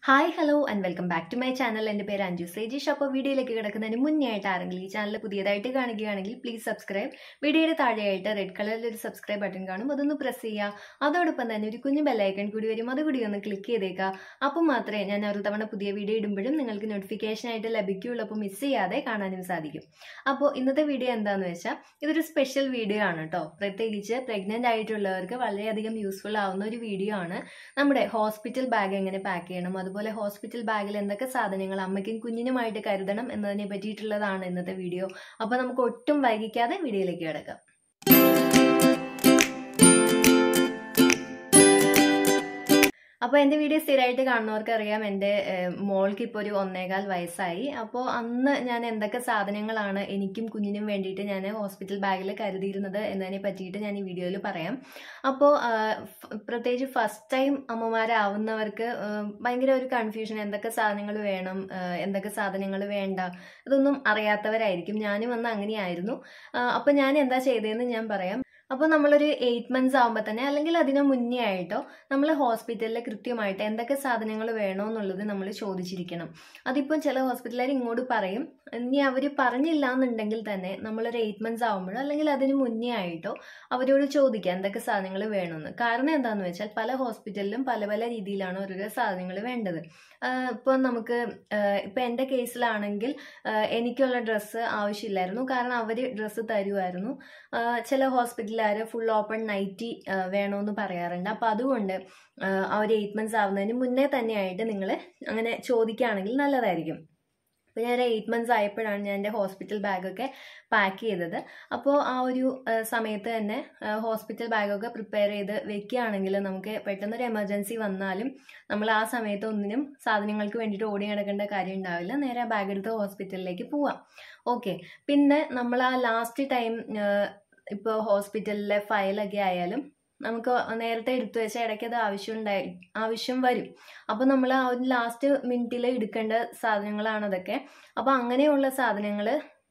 Hi hello and welcome back to my channel എൻ്റെ പേര് അഞ്ജു സേജിഷ് അപ്പോൾ വീഡിയോയിലേക്ക് കിടക്കുന്നതിന് മുന്നേ ആയിട്ട് ആരെങ്കിലും ഈ ചാനൽ പുതിയതായിട്ട് കാണുകയാണെങ്കിൽ പ്ലീസ് സബ്സ്ക്രൈബ് വീഡിയോയുടെ താഴെയായിട്ട് റെഡ് കളറിൽ ഒരു സബ്സ്ക്രൈബ് ബട്ടൺ കാണും അതൊന്ന് പ്രസ് ചെയ്യുക അതോടൊപ്പം തന്നെ ഒരു കുഞ്ഞു ബെല്ലൈക്കൺ കൂടി വരും അതുകൂടി ഒന്ന് ക്ലിക്ക് ചെയ്തേക്കുക അപ്പോൾ മാത്രമേ ഞാൻ ഒരു തവണ പുതിയ വീഡിയോ ഇടുമ്പോഴും നിങ്ങൾക്ക് നോട്ടിഫിക്കേഷൻ ആയിട്ട് ലഭിക്കുകയുള്ളൂ അപ്പോൾ മിസ് ചെയ്യാതെ കാണാനും സാധിക്കും അപ്പോൾ ഇന്നത്തെ വീഡിയോ എന്താണെന്ന് വെച്ചാൽ ഇതൊരു സ്പെഷ്യൽ വീഡിയോ ആണ് കേട്ടോ പ്രത്യേകിച്ച് പ്രഗ്നൻ്റ് ആയിട്ടുള്ളവർക്ക് വളരെയധികം യൂസ്ഫുൾ ആവുന്ന ഒരു വീഡിയോ ആണ് നമ്മുടെ ഹോസ്പിറ്റൽ ബാഗ് എങ്ങനെ പാക്ക് ചെയ്യണം അതുപോലെ ഹോസ്പിറ്റൽ ബാഗിൽ എന്തൊക്കെ സാധനങ്ങൾ അമ്മയ്ക്കും കുഞ്ഞിനുമായിട്ട് കരുതണം എന്നതിനെ പറ്റിയിട്ടുള്ളതാണ് ഇന്നത്തെ വീഡിയോ അപ്പോൾ നമുക്ക് ഒട്ടും വൈകിക്കാതെ വീഡിയോയിലേക്ക് കിടക്കാം അപ്പോൾ എൻ്റെ വീഡിയോ സ്ഥിരമായിട്ട് കാണുന്നവർക്ക് അറിയാം എൻ്റെ മോൾക്ക് ഇപ്പോൾ ഒരു ഒന്നേകാൽ വയസ്സായി അപ്പോൾ അന്ന് ഞാൻ എന്തൊക്കെ സാധനങ്ങളാണ് എനിക്കും കുഞ്ഞിനും വേണ്ടിയിട്ട് ഞാൻ ഹോസ്പിറ്റൽ ബാഗിൽ കരുതിയിരുന്നത് എന്നതിനെ പറ്റിയിട്ട് ഞാൻ ഈ വീഡിയോയിൽ പറയാം അപ്പോൾ പ്രത്യേകിച്ച് ഫസ്റ്റ് ടൈം അമ്മമാരാവുന്നവർക്ക് ഭയങ്കര ഒരു കൺഫ്യൂഷൻ എന്തൊക്കെ സാധനങ്ങൾ വേണം എന്തൊക്കെ സാധനങ്ങൾ വേണ്ട ഇതൊന്നും അറിയാത്തവരായിരിക്കും ഞാനും അന്ന് അങ്ങനെയായിരുന്നു അപ്പോൾ ഞാൻ എന്താ ചെയ്തതെന്ന് ഞാൻ പറയാം അപ്പോൾ നമ്മളൊരു എയ്റ്റ് മന്ത്സ് ആകുമ്പോൾ തന്നെ അല്ലെങ്കിൽ അതിന് മുന്നേ ആയിട്ടോ നമ്മൾ ഹോസ്പിറ്റലിൽ കൃത്യമായിട്ട് എന്തൊക്കെ സാധനങ്ങൾ വേണോ എന്നുള്ളത് നമ്മൾ ചോദിച്ചിരിക്കണം അതിപ്പോൾ ചില ഹോസ്പിറ്റലുകാർ ഇങ്ങോട്ട് പറയും ഇനി അവർ പറഞ്ഞില്ല എന്നുണ്ടെങ്കിൽ തന്നെ നമ്മളൊരു എയ്റ്റ് മന്ത്സ് ആകുമ്പോഴോ അല്ലെങ്കിൽ അതിന് മുന്നേ ആയിട്ടോ അവരോട് ചോദിക്കുക എന്തൊക്കെ സാധനങ്ങൾ വേണമെന്ന് കാരണം എന്താണെന്ന് വെച്ചാൽ പല ഹോസ്പിറ്റലിലും പല പല രീതിയിലാണ് ഓരോരോ സാധനങ്ങൾ വേണ്ടത് ഇപ്പോൾ നമുക്ക് ഇപ്പം എൻ്റെ കേസിലാണെങ്കിൽ എനിക്കുള്ള ഡ്രസ്സ് ആവശ്യമില്ലായിരുന്നു കാരണം അവർ ഡ്രസ്സ് തരുമായിരുന്നു ചില ഹോസ്പിറ്റലുകാർ ഫുൾ ഓപ്പൺ നൈറ്റി വേണമെന്ന് പറയാറുണ്ട് അപ്പോൾ അതുകൊണ്ട് ആ ഒരു എയ്റ്റ് മന്ത്സ് ആവുന്നതിന് മുന്നേ തന്നെയായിട്ട് നിങ്ങൾ അങ്ങനെ ചോദിക്കുകയാണെങ്കിൽ നല്ലതായിരിക്കും അപ്പോൾ ഞാൻ എയ്റ്റ് മന്ത്സ് ആയപ്പോഴാണ് ഞാൻ എൻ്റെ ഹോസ്പിറ്റൽ ബാഗൊക്കെ പാക്ക് ചെയ്തത് അപ്പോൾ ആ ഒരു സമയത്ത് തന്നെ ഹോസ്പിറ്റൽ ബാഗൊക്കെ പ്രിപ്പയർ ചെയ്ത് വെക്കുകയാണെങ്കിൽ നമുക്ക് പെട്ടെന്നൊരു എമർജൻസി വന്നാലും നമ്മൾ ആ സമയത്ത് ഒന്നിനും സാധനങ്ങൾക്ക് വേണ്ടിയിട്ട് ഓടി നടക്കേണ്ട കാര്യം ഉണ്ടാവില്ല നേരെ ആ ബാഗ് എടുത്ത് ഹോസ്പിറ്റലിലേക്ക് പോവാം ഓക്കെ പിന്നെ നമ്മൾ ആ ലാസ്റ്റ് ടൈം ഇപ്പോൾ ഹോസ്പിറ്റലിലെ ഫയലൊക്കെ ആയാലും നമുക്ക് നേരത്തെ എടുത്തു വെച്ചാൽ ഇടയ്ക്ക് അത് ആവശ്യം ഉണ്ടായി ആവശ്യം വരും അപ്പോൾ നമ്മൾ ആ ഒരു ലാസ്റ്റ് മിനിറ്റിൽ എടുക്കേണ്ട സാധനങ്ങളാണ് അതൊക്കെ അപ്പോൾ അങ്ങനെയുള്ള സാധനങ്ങൾ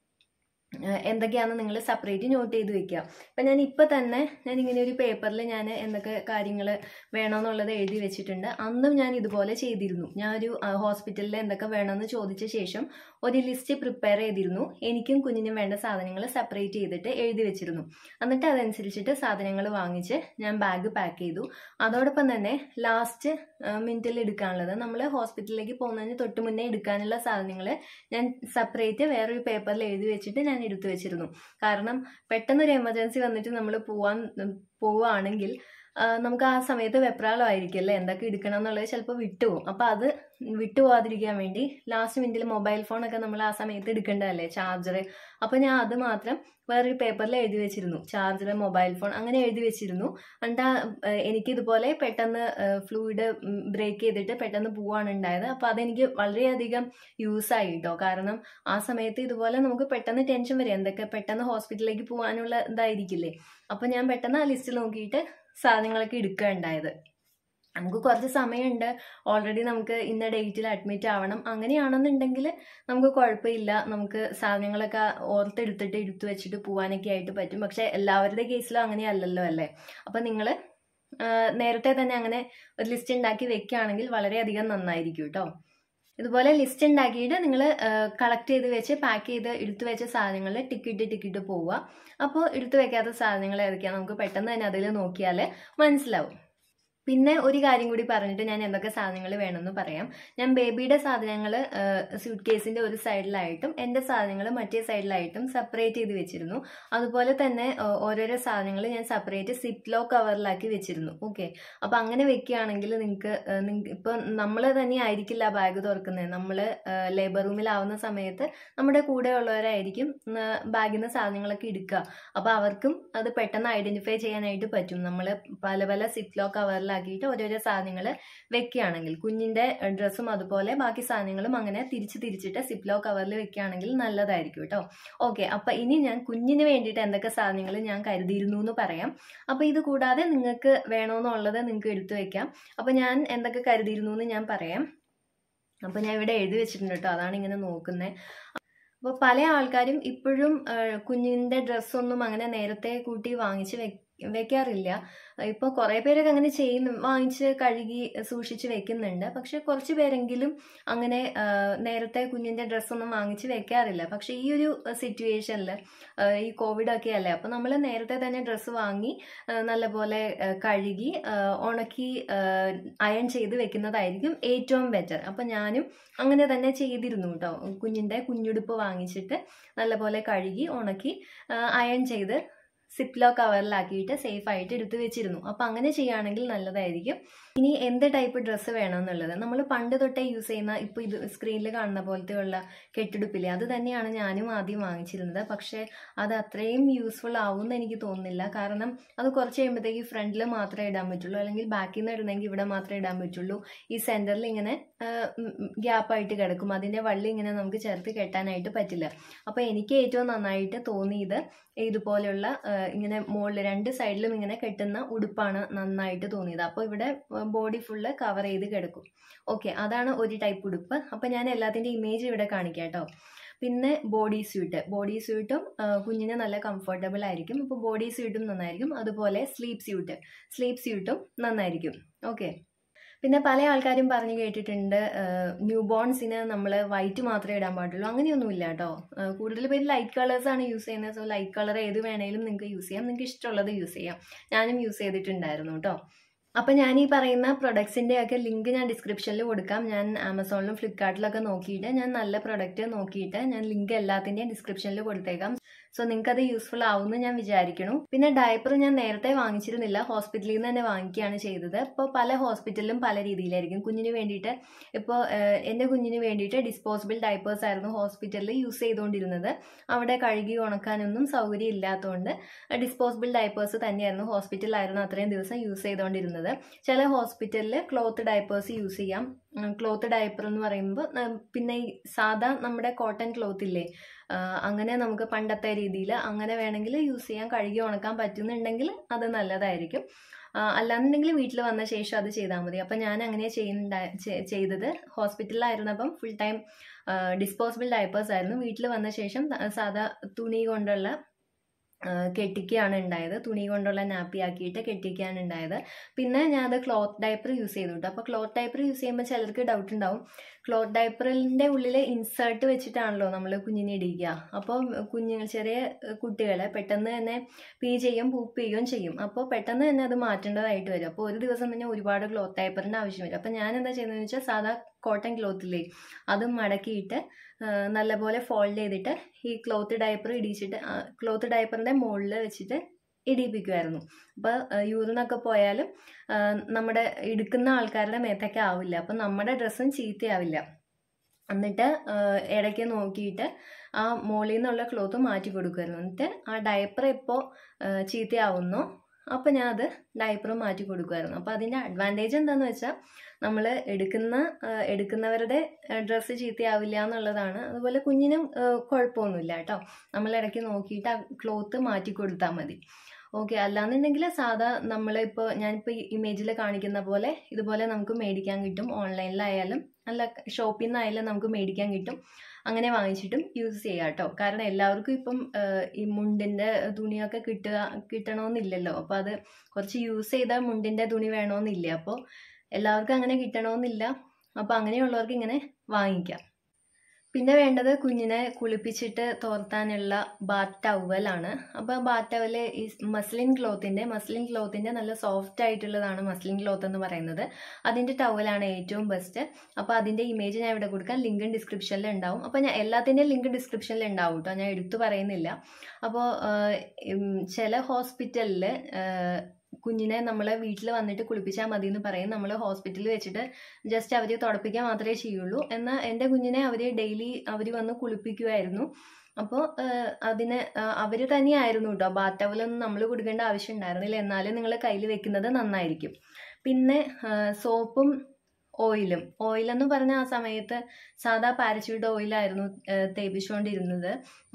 എന്തൊക്കെയാണെന്ന് നിങ്ങൾ സെപ്പറേറ്റ് നോട്ട് ചെയ്ത് വെക്കുക അപ്പം ഞാൻ ഇപ്പോൾ തന്നെ ഞാൻ ഇങ്ങനെ ഒരു പേപ്പറിൽ ഞാൻ എന്തൊക്കെ കാര്യങ്ങൾ വേണമെന്നുള്ളത് എഴുതി വെച്ചിട്ടുണ്ട് അന്നും ഞാൻ ഇതുപോലെ ചെയ്തിരുന്നു ഞാൻ ഒരു ഹോസ്പിറ്റലിൽ എന്തൊക്കെ വേണമെന്ന് ചോദിച്ച ശേഷം ഒരു ലിസ്റ്റ് പ്രിപ്പയർ ചെയ്തിരുന്നു എനിക്കും കുഞ്ഞിനും വേണ്ട സാധനങ്ങൾ സെപ്പറേറ്റ് ചെയ്തിട്ട് എഴുതി വെച്ചിരുന്നു എന്നിട്ട് അതനുസരിച്ചിട്ട് സാധനങ്ങൾ വാങ്ങിച്ച് ഞാൻ ബാഗ് പാക്ക് ചെയ്തു അതോടൊപ്പം തന്നെ ലാസ്റ്റ് മിനിറ്റിൽ എടുക്കാനുള്ളത് നമ്മൾ ഹോസ്പിറ്റലിലേക്ക് പോകുന്നതിന് തൊട്ട് മുന്നേ എടുക്കാനുള്ള സാധനങ്ങൾ ഞാൻ സെപ്പറേറ്റ് വേറൊരു പേപ്പറിൽ എഴുതി വെച്ചിട്ട് ഞാൻ എടുത്തു വെച്ചിരുന്നു കാരണം പെട്ടെന്നൊരു എമർജൻസി വന്നിട്ട് നമ്മൾ പോവാൻ പോവുകയാണെങ്കിൽ നമുക്ക് ആ സമയത്ത് വെപ്രാളമായിരിക്കും അല്ലേ എന്തൊക്കെ എടുക്കണം എന്നുള്ളത് ചിലപ്പോൾ വിട്ടുപോകും അപ്പോൾ അത് വിട്ടുപോകാതിരിക്കാൻ വേണ്ടി ലാസ്റ്റ് മിനിറ്റിൽ മൊബൈൽ ഫോണൊക്കെ നമ്മൾ ആ സമയത്ത് എടുക്കേണ്ടതല്ലേ ചാർജർ അപ്പോൾ ഞാൻ അത് മാത്രം വേറൊരു പേപ്പറിൽ എഴുതി വെച്ചിരുന്നു ചാർജർ മൊബൈൽ ഫോൺ അങ്ങനെ എഴുതി വെച്ചിരുന്നു എന്നിട്ട് എനിക്കിതുപോലെ പെട്ടെന്ന് ഫ്ലൂയിഡ് ബ്രേക്ക് ചെയ്തിട്ട് പെട്ടെന്ന് പോവാണ് ഉണ്ടായത് അപ്പോൾ അതെനിക്ക് വളരെയധികം യൂസ് ആയി കേട്ടോ കാരണം ആ സമയത്ത് ഇതുപോലെ നമുക്ക് പെട്ടെന്ന് ടെൻഷൻ വരും എന്തൊക്കെ പെട്ടെന്ന് ഹോസ്പിറ്റലിലേക്ക് പോകാനുള്ള ഇതായിരിക്കില്ലേ അപ്പോൾ ഞാൻ പെട്ടെന്ന് ആ ലിസ്റ്റ് നോക്കിയിട്ട് സാധനങ്ങളൊക്കെ എടുക്കുക ഉണ്ടായത് നമുക്ക് കുറച്ച് സമയമുണ്ട് ഓൾറെഡി നമുക്ക് ഇന്ന ഡേറ്റിൽ അഡ്മിറ്റ് ആവണം അങ്ങനെയാണെന്നുണ്ടെങ്കിൽ നമുക്ക് കുഴപ്പമില്ല നമുക്ക് സാധനങ്ങളൊക്കെ ഓർത്തെടുത്തിട്ട് എടുത്തു വെച്ചിട്ട് പോകാനൊക്കെ ആയിട്ട് പറ്റും പക്ഷെ എല്ലാവരുടെ കേസിലും അങ്ങനെയല്ലല്ലോ അല്ലേ അപ്പം നിങ്ങൾ നേരത്തെ തന്നെ അങ്ങനെ ഒരു ലിസ്റ്റ് ഉണ്ടാക്കി വെക്കുകയാണെങ്കിൽ വളരെയധികം നന്നായിരിക്കും കേട്ടോ ഇതുപോലെ ലിസ്റ്റ് ഉണ്ടാക്കിയിട്ട് നിങ്ങൾ കളക്ട് ചെയ്ത് വെച്ച് പാക്ക് ചെയ്ത് എടുത്തു വെച്ച സാധനങ്ങൾ ടിക്കിട്ട് ടിക്കിട്ട് പോവുക അപ്പോൾ എടുത്തു വെക്കാത്ത സാധനങ്ങൾ ഏതൊക്കെയാണ് നമുക്ക് പെട്ടെന്ന് തന്നെ അതിൽ നോക്കിയാൽ മനസ്സിലാവും പിന്നെ ഒരു കാര്യം കൂടി പറഞ്ഞിട്ട് ഞാൻ എന്തൊക്കെ സാധനങ്ങൾ വേണമെന്ന് പറയാം ഞാൻ ബേബിയുടെ സാധനങ്ങൾ സ്യൂട്ട് കേസിൻ്റെ ഒരു സൈഡിലായിട്ടും എൻ്റെ സാധനങ്ങൾ മറ്റേ സൈഡിലായിട്ടും സെപ്പറേറ്റ് ചെയ്ത് വെച്ചിരുന്നു അതുപോലെ തന്നെ ഓരോരോ സാധനങ്ങൾ ഞാൻ സെപ്പറേറ്റ് സിപ്പ് ലോ കവറിലാക്കി വെച്ചിരുന്നു ഓക്കെ അപ്പോൾ അങ്ങനെ വെക്കുകയാണെങ്കിൽ നിങ്ങൾക്ക് ഇപ്പം നമ്മൾ തന്നെ ആയിരിക്കില്ല ബാഗ് തുറക്കുന്നത് നമ്മൾ ലേബർ റൂമിലാവുന്ന സമയത്ത് നമ്മുടെ കൂടെ ഉള്ളവരായിരിക്കും ബാഗിൽ നിന്ന് സാധനങ്ങളൊക്കെ എടുക്കുക അപ്പോൾ അവർക്കും അത് പെട്ടെന്ന് ഐഡൻറ്റിഫൈ ചെയ്യാനായിട്ട് പറ്റും നമ്മൾ പല പല സിപ്പ് ലോ കവറിൽ ആക്കിയിട്ട് ഓരോരോ സാധനങ്ങൾ വെക്കുകയാണെങ്കിൽ കുഞ്ഞിൻ്റെ ഡ്രസ്സും അതുപോലെ ബാക്കി സാധനങ്ങളും അങ്ങനെ തിരിച്ച് തിരിച്ചിട്ട് സിപ്ലോ കവറിൽ വെക്കുകയാണെങ്കിൽ നല്ലതായിരിക്കും കേട്ടോ ഓക്കെ അപ്പം ഇനി ഞാൻ കുഞ്ഞിന് വേണ്ടിയിട്ട് എന്തൊക്കെ സാധനങ്ങൾ ഞാൻ കരുതിയിരുന്നു എന്ന് പറയാം അപ്പോൾ ഇത് കൂടാതെ നിങ്ങൾക്ക് വേണമെന്നുള്ളത് നിങ്ങൾക്ക് എടുത്തു വെക്കാം അപ്പോൾ ഞാൻ എന്തൊക്കെ കരുതിയിരുന്നു എന്ന് ഞാൻ പറയാം അപ്പോൾ ഞാൻ ഇവിടെ എഴുതി വെച്ചിട്ടുണ്ട് കേട്ടോ അതാണ് ഇങ്ങനെ നോക്കുന്നത് അപ്പോൾ പല ആൾക്കാരും ഇപ്പോഴും കുഞ്ഞിൻ്റെ ഡ്രസ്സൊന്നും അങ്ങനെ നേരത്തെ കൂട്ടി വാങ്ങിച്ച് വെക്കാറില്ല ഇപ്പോൾ കുറേ പേരൊക്കെ അങ്ങനെ ചെയ്യുന്നു വാങ്ങിച്ച് കഴുകി സൂക്ഷിച്ച് വെക്കുന്നുണ്ട് പക്ഷെ കുറച്ച് പേരെങ്കിലും അങ്ങനെ ആ, നേരത്തെ കുഞ്ഞിൻ്റെ ഡ്രസ്സൊന്നും വാങ്ങിച്ച് വെക്കാറില്ല പക്ഷെ ഈ ഒരു സിറ്റുവേഷനിൽ ഈ കോവിഡ് ഒക്കെ അല്ലേ അപ്പോൾ നമ്മൾ നേരത്തെ തന്നെ ഡ്രസ്സ് വാങ്ങി ആ, നല്ലപോലെ ആ, കഴുകി ആ, ഉണക്കി അയൺ ചെയ്ത് വെക്കുന്നതായിരിക്കും ഏറ്റവും ബെറ്റർ അപ്പം ഞാനും അങ്ങനെ തന്നെ ചെയ്തിരുന്നു കേട്ടോ കുഞ്ഞിൻ്റെ കുഞ്ഞുടുപ്പ് വാങ്ങിച്ചിട്ട് നല്ലപോലെ കഴുകി ഉണക്കി അയൺ ചെയ്ത് സിപ്ലോ കവറിലാക്കിയിട്ട് സേഫ് ആയിട്ട് എടുത്തു വെച്ചിരുന്നു അപ്പം അങ്ങനെ ചെയ്യുകയാണെങ്കിൽ നല്ലതായിരിക്കും ഇനി എന്ത് ടൈപ്പ് ഡ്രസ്സ് വേണമെന്നുള്ളത് നമ്മൾ പണ്ട് തൊട്ടേ യൂസ് ചെയ്യുന്ന ഇപ്പോൾ ഇത് സ്ക്രീനിൽ കാണുന്ന പോലത്തെ ഉള്ള കെട്ടുടുപ്പില്ലേ അത് തന്നെയാണ് ഞാനും ആദ്യം വാങ്ങിച്ചിരുന്നത് പക്ഷേ അത് അത്രയും യൂസ്ഫുൾ ആവുമെന്ന് എനിക്ക് തോന്നുന്നില്ല കാരണം അത് കുറച്ച് കഴിയുമ്പോഴത്തേക്ക് ഫ്രണ്ടിൽ മാത്രമേ ഇടാൻ പറ്റുള്ളൂ അല്ലെങ്കിൽ ബാക്കിൽ നിന്ന് ഇടുന്നെങ്കിൽ ഇവിടെ മാത്രമേ ഇടാൻ പറ്റുള്ളൂ ഈ സെൻറ്ററിൽ ഇങ്ങനെ ഗ്യാപ്പായിട്ട് കിടക്കും അതിൻ്റെ വള്ളി ഇങ്ങനെ നമുക്ക് ചേർത്ത് കെട്ടാനായിട്ട് പറ്റില്ല അപ്പോൾ എനിക്ക് ഏറ്റവും നന്നായിട്ട് തോന്നിയത് ഇതുപോലെയുള്ള ആ, ഇങ്ങനെ മുകളിൽ രണ്ട് സൈഡിലും ഇങ്ങനെ കെട്ടുന്ന ഉടുപ്പാണ് നന്നായിട്ട് തോന്നിയത് അപ്പോൾ ഇവിടെ ബോഡി ഫുള്ള് കവർ ചെയ്ത് കിടക്കും ഓക്കെ അതാണ് ഒരു ടൈപ്പ് ഉടുപ്പ് അപ്പോൾ ഞാൻ എല്ലാത്തിൻ്റെ ഇമേജ് ഇവിടെ കാണിക്കാം കേട്ടോ പിന്നെ ബോഡി സ്യൂട്ട് ബോഡി സ്യൂട്ടും കുഞ്ഞിന് നല്ല കംഫർട്ടബിൾ ആയിരിക്കും അപ്പോൾ ബോഡി സ്യൂട്ടും നന്നായിരിക്കും അതുപോലെ സ്ലീപ്പ് സ്യൂട്ട് സ്ലീപ്പ് സ്യൂട്ടും നന്നായിരിക്കും ഓക്കെ പിന്നെ പല ആൾക്കാരും പറഞ്ഞു കേട്ടിട്ടുണ്ട് ന്യൂ ബോൺസിന് നമ്മൾ വൈറ്റ് മാത്രമേ ഇടാൻ പാടുള്ളൂ അങ്ങനെയൊന്നുമില്ല കേട്ടോ കൂടുതൽ പേര് ലൈറ്റ് കളേഴ്സ് ആണ് യൂസ് ചെയ്യുന്നത് സോ ലൈറ്റ് കളർ ഏത് വേണേലും നിങ്ങൾക്ക് യൂസ് ചെയ്യാം നിങ്ങൾക്ക് ഇഷ്ടമുള്ളത് യൂസ് ചെയ്യാം ഞാനും യൂസ് ചെയ്തിട്ടുണ്ടായിരുന്നു കേട്ടോ അപ്പം ഞാൻ ഈ പറയുന്ന പ്രൊഡക്ട്സിൻ്റെ ഒക്കെ ലിങ്ക് ഞാൻ ഡിസ്ക്രിപ്ഷനിൽ കൊടുക്കാം ഞാൻ ആമസോണിലും ഫ്ലിപ്കാർട്ടിലൊക്കെ നോക്കിയിട്ട് ഞാൻ നല്ല പ്രൊഡക്റ്റ് നോക്കിയിട്ട് ഞാൻ ലിങ്ക് എല്ലാത്തിൻ്റെയും ഡിസ്ക്രിപ്ഷനിൽ കൊടുത്തേക്കാം സോ നിങ്ങൾക്ക് അത് യൂസ്ഫുൾ ആവുമെന്ന് ഞാൻ വിചാരിക്കണു പിന്നെ ഡയപ്പർ ഞാൻ നേരത്തെ വാങ്ങിച്ചിരുന്നില്ല ഹോസ്പിറ്റലിൽ നിന്ന് തന്നെ വാങ്ങിക്കുകയാണ് ചെയ്തത് ഇപ്പോൾ പല ഹോസ്പിറ്റലിലും പല രീതിയിലായിരിക്കും കുഞ്ഞിന് വേണ്ടിയിട്ട് ഇപ്പോൾ എൻ്റെ കുഞ്ഞിന് വേണ്ടിയിട്ട് ഡിസ്പോസിബിൾ ഡയപ്പേഴ്സ് ആയിരുന്നു ഹോസ്പിറ്റലിൽ യൂസ് ചെയ്തുകൊണ്ടിരുന്നത് അവിടെ കഴുകി ഉണക്കാനൊന്നും സൗകര്യം ഇല്ലാത്തതുകൊണ്ട് ഡിസ്പോസിബിൾ ഡയപ്പേഴ്സ് തന്നെയായിരുന്നു ഹോസ്പിറ്റലിലായിരുന്നു അത്രയും ദിവസം യൂസ് ചെയ്തുകൊണ്ടിരുന്നത് ചില ഹോസ്പിറ്റലിൽ ക്ലോത്ത് ഡയപ്പേഴ്സ് യൂസ് ചെയ്യാം ക്ലോത്ത് ഡയപ്പർ എന്ന് പറയുമ്പോൾ പിന്നെ ഈ സാധാ നമ്മുടെ കോട്ടൺ ക്ലോത്ത് ഇല്ലേ ആ, അങ്ങനെ നമുക്ക് പണ്ടത്തെ രീതിയിൽ അങ്ങനെ വേണമെങ്കിൽ യൂസ് ചെയ്യാൻ കഴുകി ഉണക്കാൻ പറ്റുന്നുണ്ടെങ്കിൽ അത് നല്ലതായിരിക്കും ആ, അല്ലാന്നുണ്ടെങ്കിൽ വീട്ടിൽ വന്ന ശേഷം അത് ചെയ്താൽ മതി അപ്പം ഞാൻ അങ്ങനെ ചെയ്യുന്നുണ്ടാ ചെ- ചെയ്തത് ഹോസ്പിറ്റലിലായിരുന്നപ്പം ഫുൾ ടൈം ഡിസ്പോസിബിൾ ഡയപ്പേഴ്സ് ആയിരുന്നു വീട്ടിൽ വന്ന ശേഷം ത- സാധാ തുണി കൊണ്ടുള്ള ആ, കെട്ടിക്കുകയാണ് ഉണ്ടായത് തുണി കൊണ്ടുള്ള നാപ്പി ആക്കിയിട്ട് കെട്ടിക്കുകയാണ് ഉണ്ടായത് പിന്നെ ഞാൻ അത് ക്ലോത്ത് ഡയപ്പർ യൂസ് ചെയ്തു കേട്ടോ അപ്പോൾ ക്ലോത്ത് ഡയപ്പർ യൂസ് ചെയ്യുമ്പോൾ ചിലർക്ക് ഡൗട്ട് ഉണ്ടാവും ക്ലോത്ത് ഡയപ്പറിൻ്റെ ഉള്ളിൽ ഇൻസേർട്ട് വെച്ചിട്ടാണല്ലോ നമ്മൾ കുഞ്ഞിനെ ഇടിക്കുക അപ്പോൾ കുഞ്ഞുങ്ങൾ ചെറിയ കുട്ടികളെ പെട്ടെന്ന് തന്നെ പീ ചെയ്യും പൂപ്പ് ചെയ്യുകയും ചെയ്യും അപ്പോൾ പെട്ടെന്ന് തന്നെ അത് മാറ്റേണ്ടതായിട്ട് വരും അപ്പോൾ ഒരു ദിവസം തന്നെ ഒരുപാട് ക്ലോത്ത് ഡയപ്പറിൻ്റെ ആവശ്യം വരും അപ്പോൾ ഞാൻ എന്താ ചെയ്യുന്നതെന്ന് വെച്ചാൽ സാധാ കോട്ടൺ ക്ലോത്തില്ലേ അത് മടക്കിയിട്ട് ആ, നല്ലപോലെ ഫോൾഡ് ചെയ്തിട്ട് ഈ ക്ലോത്ത് ഡയപ്പർ ഇടിച്ചിട്ട് ക്ലോത്ത് ഡയപ്പറിൻ്റെ മുകളിൽ വെച്ചിട്ട് ഇടിയിപ്പിക്കുമായിരുന്നു അപ്പോൾ യൂറിനൊക്കെ പോയാലും ആ, നമ്മുടെ എടുക്കുന്ന ആൾക്കാരുടെ മേത്തൊക്കെ ആവില്ല അപ്പം നമ്മുടെ ഡ്രസ്സും ചീത്തയാവില്ല എന്നിട്ട് ആ, ഇടയ്ക്ക് നോക്കിയിട്ട് ആ മുകളിൽ നിന്നുള്ള ക്ലോത്ത് മാറ്റി കൊടുക്കുമായിരുന്നു എന്നിട്ട് ആ ഡയപ്പർ എപ്പോൾ ചീത്തയാവുന്നോ അപ്പോൾ ഞാൻ അത് ഡയപ്പർ മാറ്റി കൊടുക്കുമായിരുന്നു അപ്പോൾ അതിൻ്റെ അഡ്വാൻറ്റേജ് എന്താണെന്ന് വെച്ചാൽ നമ്മൾ എടുക്കുന്ന ആ, എടുക്കുന്നവരുടെ ഡ്രസ്സ് ചീത്തയാവില്ല എന്നുള്ളതാണ് അതുപോലെ കുഞ്ഞിനും ആ, കുഴപ്പമൊന്നുമില്ല കേട്ടോ നമ്മൾ ഇടയ്ക്ക് നോക്കിയിട്ട് ആ ക്ലോത്ത് മാറ്റി കൊടുത്താൽ മതി ഓക്കെ അല്ലാന്നുണ്ടെങ്കിൽ സാധാ നമ്മളിപ്പോൾ ഞാനിപ്പോൾ ഈ ഇമേജിൽ കാണിക്കുന്ന പോലെ ഇതുപോലെ നമുക്ക് മേടിക്കാൻ കിട്ടും ഓൺലൈനിലായാലും അല്ല ഷോപ്പിൽ നിന്നായാലും നമുക്ക് മേടിക്കാൻ കിട്ടും അങ്ങനെ വാങ്ങിച്ചിട്ടും യൂസ് ചെയ്യാം കേട്ടോ കാരണം എല്ലാവർക്കും ഇപ്പം ആ, ഈ മുണ്ടിൻ്റെ തുണിയൊക്കെ കിട്ടുക കിട്ടണമെന്നില്ലല്ലോ അപ്പോൾ അത് കുറച്ച് യൂസ് ചെയ്ത മുണ്ടിൻ്റെ തുണി വേണമെന്നില്ല അപ്പോൾ എല്ലാവർക്കും അങ്ങനെ കിട്ടണമെന്നില്ല അപ്പോൾ അങ്ങനെയുള്ളവർക്ക് ഇങ്ങനെ വാങ്ങിക്കാം പിന്നെ വേണ്ടത് കുഞ്ഞിനെ കുളിപ്പിച്ചിട്ട് തോർത്താനുള്ള ബാത്ത് ടവലാണ് അപ്പോൾ ബാത്ത് ടവല് ഈ മസ്ലിൻ ക്ലോത്തിൻ്റെ മസ്ലിൻ ക്ലോത്തിൻ്റെ നല്ല സോഫ്റ്റ് ആയിട്ടുള്ളതാണ് മസ്ലിൻ ക്ലോത്ത് എന്ന് പറയുന്നത് അതിൻ്റെ ടവലാണ് ഏറ്റവും ബെസ്റ്റ് അപ്പോൾ അതിൻ്റെ ഇമേജ് ഞാൻ ഇവിടെ കൊടുക്കാം ലിങ്ക് ഡിസ്ക്രിപ്ഷനിൽ ഉണ്ടാവും അപ്പോൾ ഞാൻ എല്ലാത്തിൻ്റെയും ലിങ്ക് ഡിസ്ക്രിപ്ഷനിൽ ഉണ്ടാവും കേട്ടോ ഞാൻ എടുത്തു പറയുന്നില്ല അപ്പോൾ ചില ഹോസ്പിറ്റലിൽ കുഞ്ഞിനെ നമ്മൾ വീട്ടിൽ വന്നിട്ട് കുളിപ്പിച്ചാൽ മതി എന്ന് പറയും നമ്മൾ ഹോസ്പിറ്റലിൽ വെച്ചിട്ട് ജസ്റ്റ് അവർ തുടപ്പിക്കാൻ മാത്രമേ ചെയ്യുള്ളൂ എന്നാൽ എൻ്റെ കുഞ്ഞിനെ അവർ ഡെയിലി അവർ വന്ന് കുളിപ്പിക്കുമായിരുന്നു അപ്പോൾ അതിന് അവർ തന്നെയായിരുന്നു കേട്ടോ ബാത്ത് ടവലൊന്നും നമ്മൾ കൊടുക്കേണ്ട ആവശ്യം ഉണ്ടായിരുന്നില്ല എന്നാലും നിങ്ങൾ കയ്യിൽ വെക്കുന്നത് നന്നായിരിക്കും പിന്നെ സോപ്പും ഓയിലും ഓയിലെന്ന് പറഞ്ഞ ആ സമയത്ത് സാധാ പാരച്യൂട്ട് ഓയിലായിരുന്നു തേപ്പിച്ചുകൊണ്ടിരുന്നത്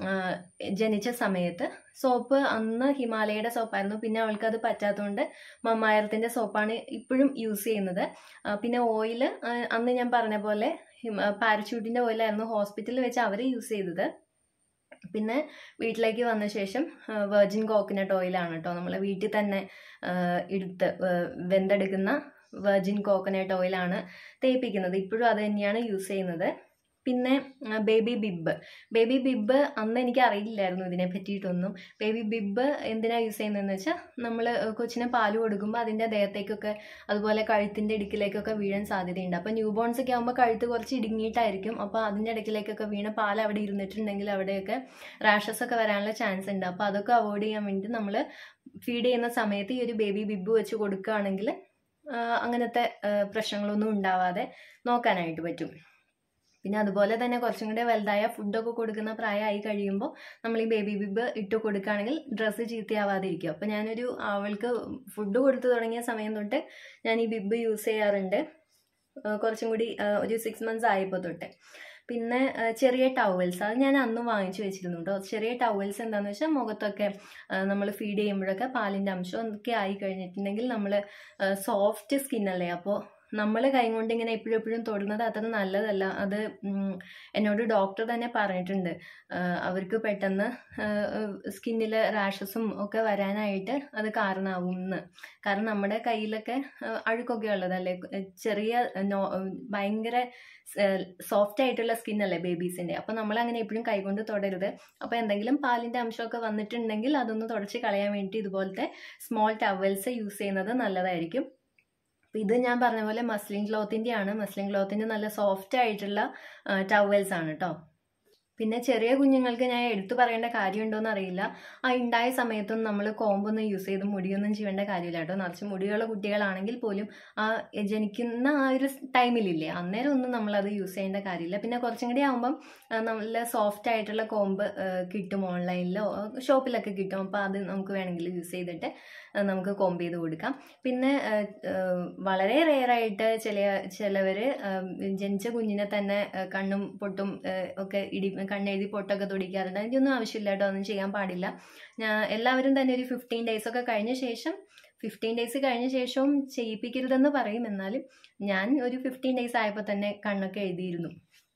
ജനിച്ച സമയത്ത് സോപ്പ് അന്ന് ഹിമാലയയുടെ സോപ്പായിരുന്നു പിന്നെ അവൾക്ക് അത് പറ്റാത്തതുകൊണ്ട് മമ്മായറത്തിൻ്റെ സോപ്പാണ് ഇപ്പോഴും യൂസ് ചെയ്യുന്നത് ആ, പിന്നെ ഓയിൽ അന്ന് ഞാൻ പറഞ്ഞ പോലെ പാരച്യൂട്ടിൻ്റെ ഓയിലായിരുന്നു ഹോസ്പിറ്റലിൽ വെച്ച് അവർ യൂസ് ചെയ്തത് പിന്നെ വീട്ടിലേക്ക് വന്ന ശേഷം വെർജിൻ കോക്കനട്ട് ഓയിലാണ് കേട്ടോ നമ്മൾ വീട്ടിൽ തന്നെ ആ, എടുത്ത് ആ, വെന്തെടുക്കുന്ന വെർജിൻ കോക്കനട്ട് ഓയിലാണ് തേപ്പിക്കുന്നത് ഇപ്പോഴും അത് തന്നെയാണ് യൂസ് ചെയ്യുന്നത് പിന്നെ ബേബി ബിബ് ബേബി ബിബ് അന്ന് എനിക്ക് അറിയില്ലായിരുന്നു ഇതിനെ പറ്റിയിട്ടൊന്നും ബേബി ബിബ് എന്തിനാ യൂസ് ചെയ്യുന്നതെന്ന് വെച്ചാൽ നമ്മൾ കൊച്ചിനെ പാല് കൊടുക്കുമ്പോൾ അതിൻ്റെ ദേഹത്തേക്കൊക്കെ അതുപോലെ കഴുത്തിൻ്റെ ഇടുക്കിലേക്കൊക്കെ വീഴാൻ സാധ്യതയുണ്ട് അപ്പോൾ ന്യൂ ബോൺസ് ഒക്കെ ആകുമ്പോൾ കഴുത്ത് കുറച്ച് ഇടുങ്ങിയിട്ടായിരിക്കും അപ്പോൾ അതിൻ്റെ ഇടയ്ക്കിലേക്കൊക്കെ വീണ പാൽ അവിടെ ഇരുന്നിട്ടുണ്ടെങ്കിൽ അവിടെയൊക്കെ റാഷസ് ഒക്കെ വരാനുള്ള ചാൻസ് ഉണ്ട് അപ്പോൾ അതൊക്കെ അവോയ്ഡ് ചെയ്യാൻ വേണ്ടി നമ്മൾ ഫീഡ് ചെയ്യുന്ന സമയത്ത് ഈ ഒരു ബേബി ബിബ് വെച്ച് കൊടുക്കുകയാണെങ്കിൽ ആ, അങ്ങനത്തെ ആ, പ്രശ്നങ്ങളൊന്നും ഉണ്ടാവാതെ നോക്കാനായിട്ട് പറ്റും പിന്നെ അതുപോലെ തന്നെ കുറച്ചും കൂടെ വലുതായ ഫുഡൊക്കെ കൊടുക്കുന്ന പ്രായമായി കഴിയുമ്പോൾ നമ്മൾ ഈ ബേബി ബിബ് ഇട്ട് കൊടുക്കുകയാണെങ്കിൽ ഡ്രസ്സ് ചീത്തയാവാതിരിക്കും അപ്പോൾ ഞാനൊരു അവൾക്ക് ഫുഡ് കൊടുത്തു തുടങ്ങിയ സമയം തൊട്ട് ഞാൻ ഈ ബിബ് യൂസ് ചെയ്യാറുണ്ട് ആ, കുറച്ചും കൂടി ആ, ഒരു സിക്സ് മന്ത്സ് ആയപ്പോൾ തൊട്ട് പിന്നെ ആ, ചെറിയ ടവൽസ് അത് ഞാൻ അന്ന് വാങ്ങിച്ചു വെച്ചിരുന്നു കേട്ടോ ചെറിയ ടവൽസ് എന്താണെന്ന് വെച്ചാൽ മുഖത്തൊക്കെ നമ്മൾ ഫീഡ് ചെയ്യുമ്പോഴൊക്കെ പാലിൻ്റെ അംശം ഒക്കെ ആയി കഴിഞ്ഞിട്ടുണ്ടെങ്കിൽ നമ്മൾ സോഫ്റ്റ് സ്കിന്നല്ലേ അപ്പോൾ നമ്മൾ കൈ കൊണ്ട് ഇങ്ങനെ എപ്പോഴും എപ്പോഴും തൊടുന്നത് അത്ര നല്ലതല്ല അത് ഉം, എന്നോട് ഡോക്ടർ തന്നെ പറഞ്ഞിട്ടുണ്ട് ആ, അവർക്ക് പെട്ടെന്ന് സ്കിന്നിൽ റാഷസും ഒക്കെ വരാനായിട്ട് അത് കാരണമാവും എന്ന് കാരണം നമ്മുടെ കയ്യിലൊക്കെ ആ, അഴുക്കൊക്കെ ഉള്ളതല്ലേ ചെറിയ നോ ഭയങ്കര സോഫ്റ്റ് ആയിട്ടുള്ള സ്കിൻ അല്ലേ ബേബീസിൻ്റെ അപ്പോൾ നമ്മൾ അങ്ങനെ എപ്പോഴും കൈകൊണ്ട് തൊടരുത് അപ്പോൾ എന്തെങ്കിലും പാലിൻ്റെ അംശമൊക്കെ വന്നിട്ടുണ്ടെങ്കിൽ അതൊന്ന് തുടച്ച് കളയാൻ വേണ്ടി ഇതുപോലത്തെ സ്മോൾ ടവൽസ് യൂസ് ചെയ്യുന്നത് നല്ലതായിരിക്കും അപ്പോൾ ഇത് ഞാൻ പറഞ്ഞ പോലെ മസ്ലിൻ ക്ലോത്തിൻ്റെ ആണ് മസ്ലിൻ ക്ലോത്തിൻ്റെ നല്ല സോഫ്റ്റ് ആയിട്ടുള്ള ടവൽസ് ആണ് കേട്ടോ പിന്നെ ചെറിയ കുഞ്ഞുങ്ങൾക്ക് ഞാൻ എടുത്തു പറയേണ്ട കാര്യമുണ്ടോയെന്ന് അറിയില്ല ആ ഉണ്ടായ സമയത്തൊന്നും നമ്മൾ കോമ്പൊന്നും യൂസ് ചെയ്ത് മുടിയൊന്നും ചെയ്യേണ്ട കാര്യമില്ല കേട്ടോ നിറച്ച് മുടിയുള്ള കുട്ടികളാണെങ്കിൽ പോലും ആ ജനിക്കുന്ന ആ ഒരു ടൈമിലില്ലേ അന്നേരം ഒന്നും നമ്മളത് യൂസ് ചെയ്യേണ്ട കാര്യമില്ല പിന്നെ കുറച്ചും കൂടി ആകുമ്പം ആ, നല്ല സോഫ്റ്റ് ആയിട്ടുള്ള കോമ്പ് ആ, കിട്ടും ഓൺലൈനിലോ ഷോപ്പിലൊക്കെ കിട്ടും അപ്പോൾ അത് നമുക്ക് വേണമെങ്കിൽ യൂസ് ചെയ്തിട്ട് ആ, നമുക്ക് കോമ്പ് ചെയ്ത് കൊടുക്കാം പിന്നെ ആ, ആ, വളരെ റെയറായിട്ട് ചില ചിലവർ ജനിച്ച കുഞ്ഞിനെ തന്നെ ആ, കണ്ണും പൊട്ടും ആ, ഒക്കെ ഇടി കണ്ണെഴുതി പൊട്ടൊക്കെ തൊടിക്കാറുണ്ട് അതിൻ്റെ ഒന്നും ആവശ്യമില്ല കേട്ടോ ഒന്നും ചെയ്യാൻ പാടില്ല ഞാൻ എല്ലാവരും തന്നെ ഒരു ഫിഫ്റ്റീൻ ഡേയ്സ് ഒക്കെ കഴിഞ്ഞ ശേഷം ഫിഫ്റ്റീൻ ഡേയ്സ് കഴിഞ്ഞ ശേഷവും ചെയ്യിപ്പിക്കരുതെന്ന് പറയും എന്നാലും ഞാൻ ഒരു ഫിഫ്റ്റീൻ ഡേയ്സ് ആയപ്പോൾ തന്നെ കണ്ണൊക്കെ എഴുതിയിരുന്നു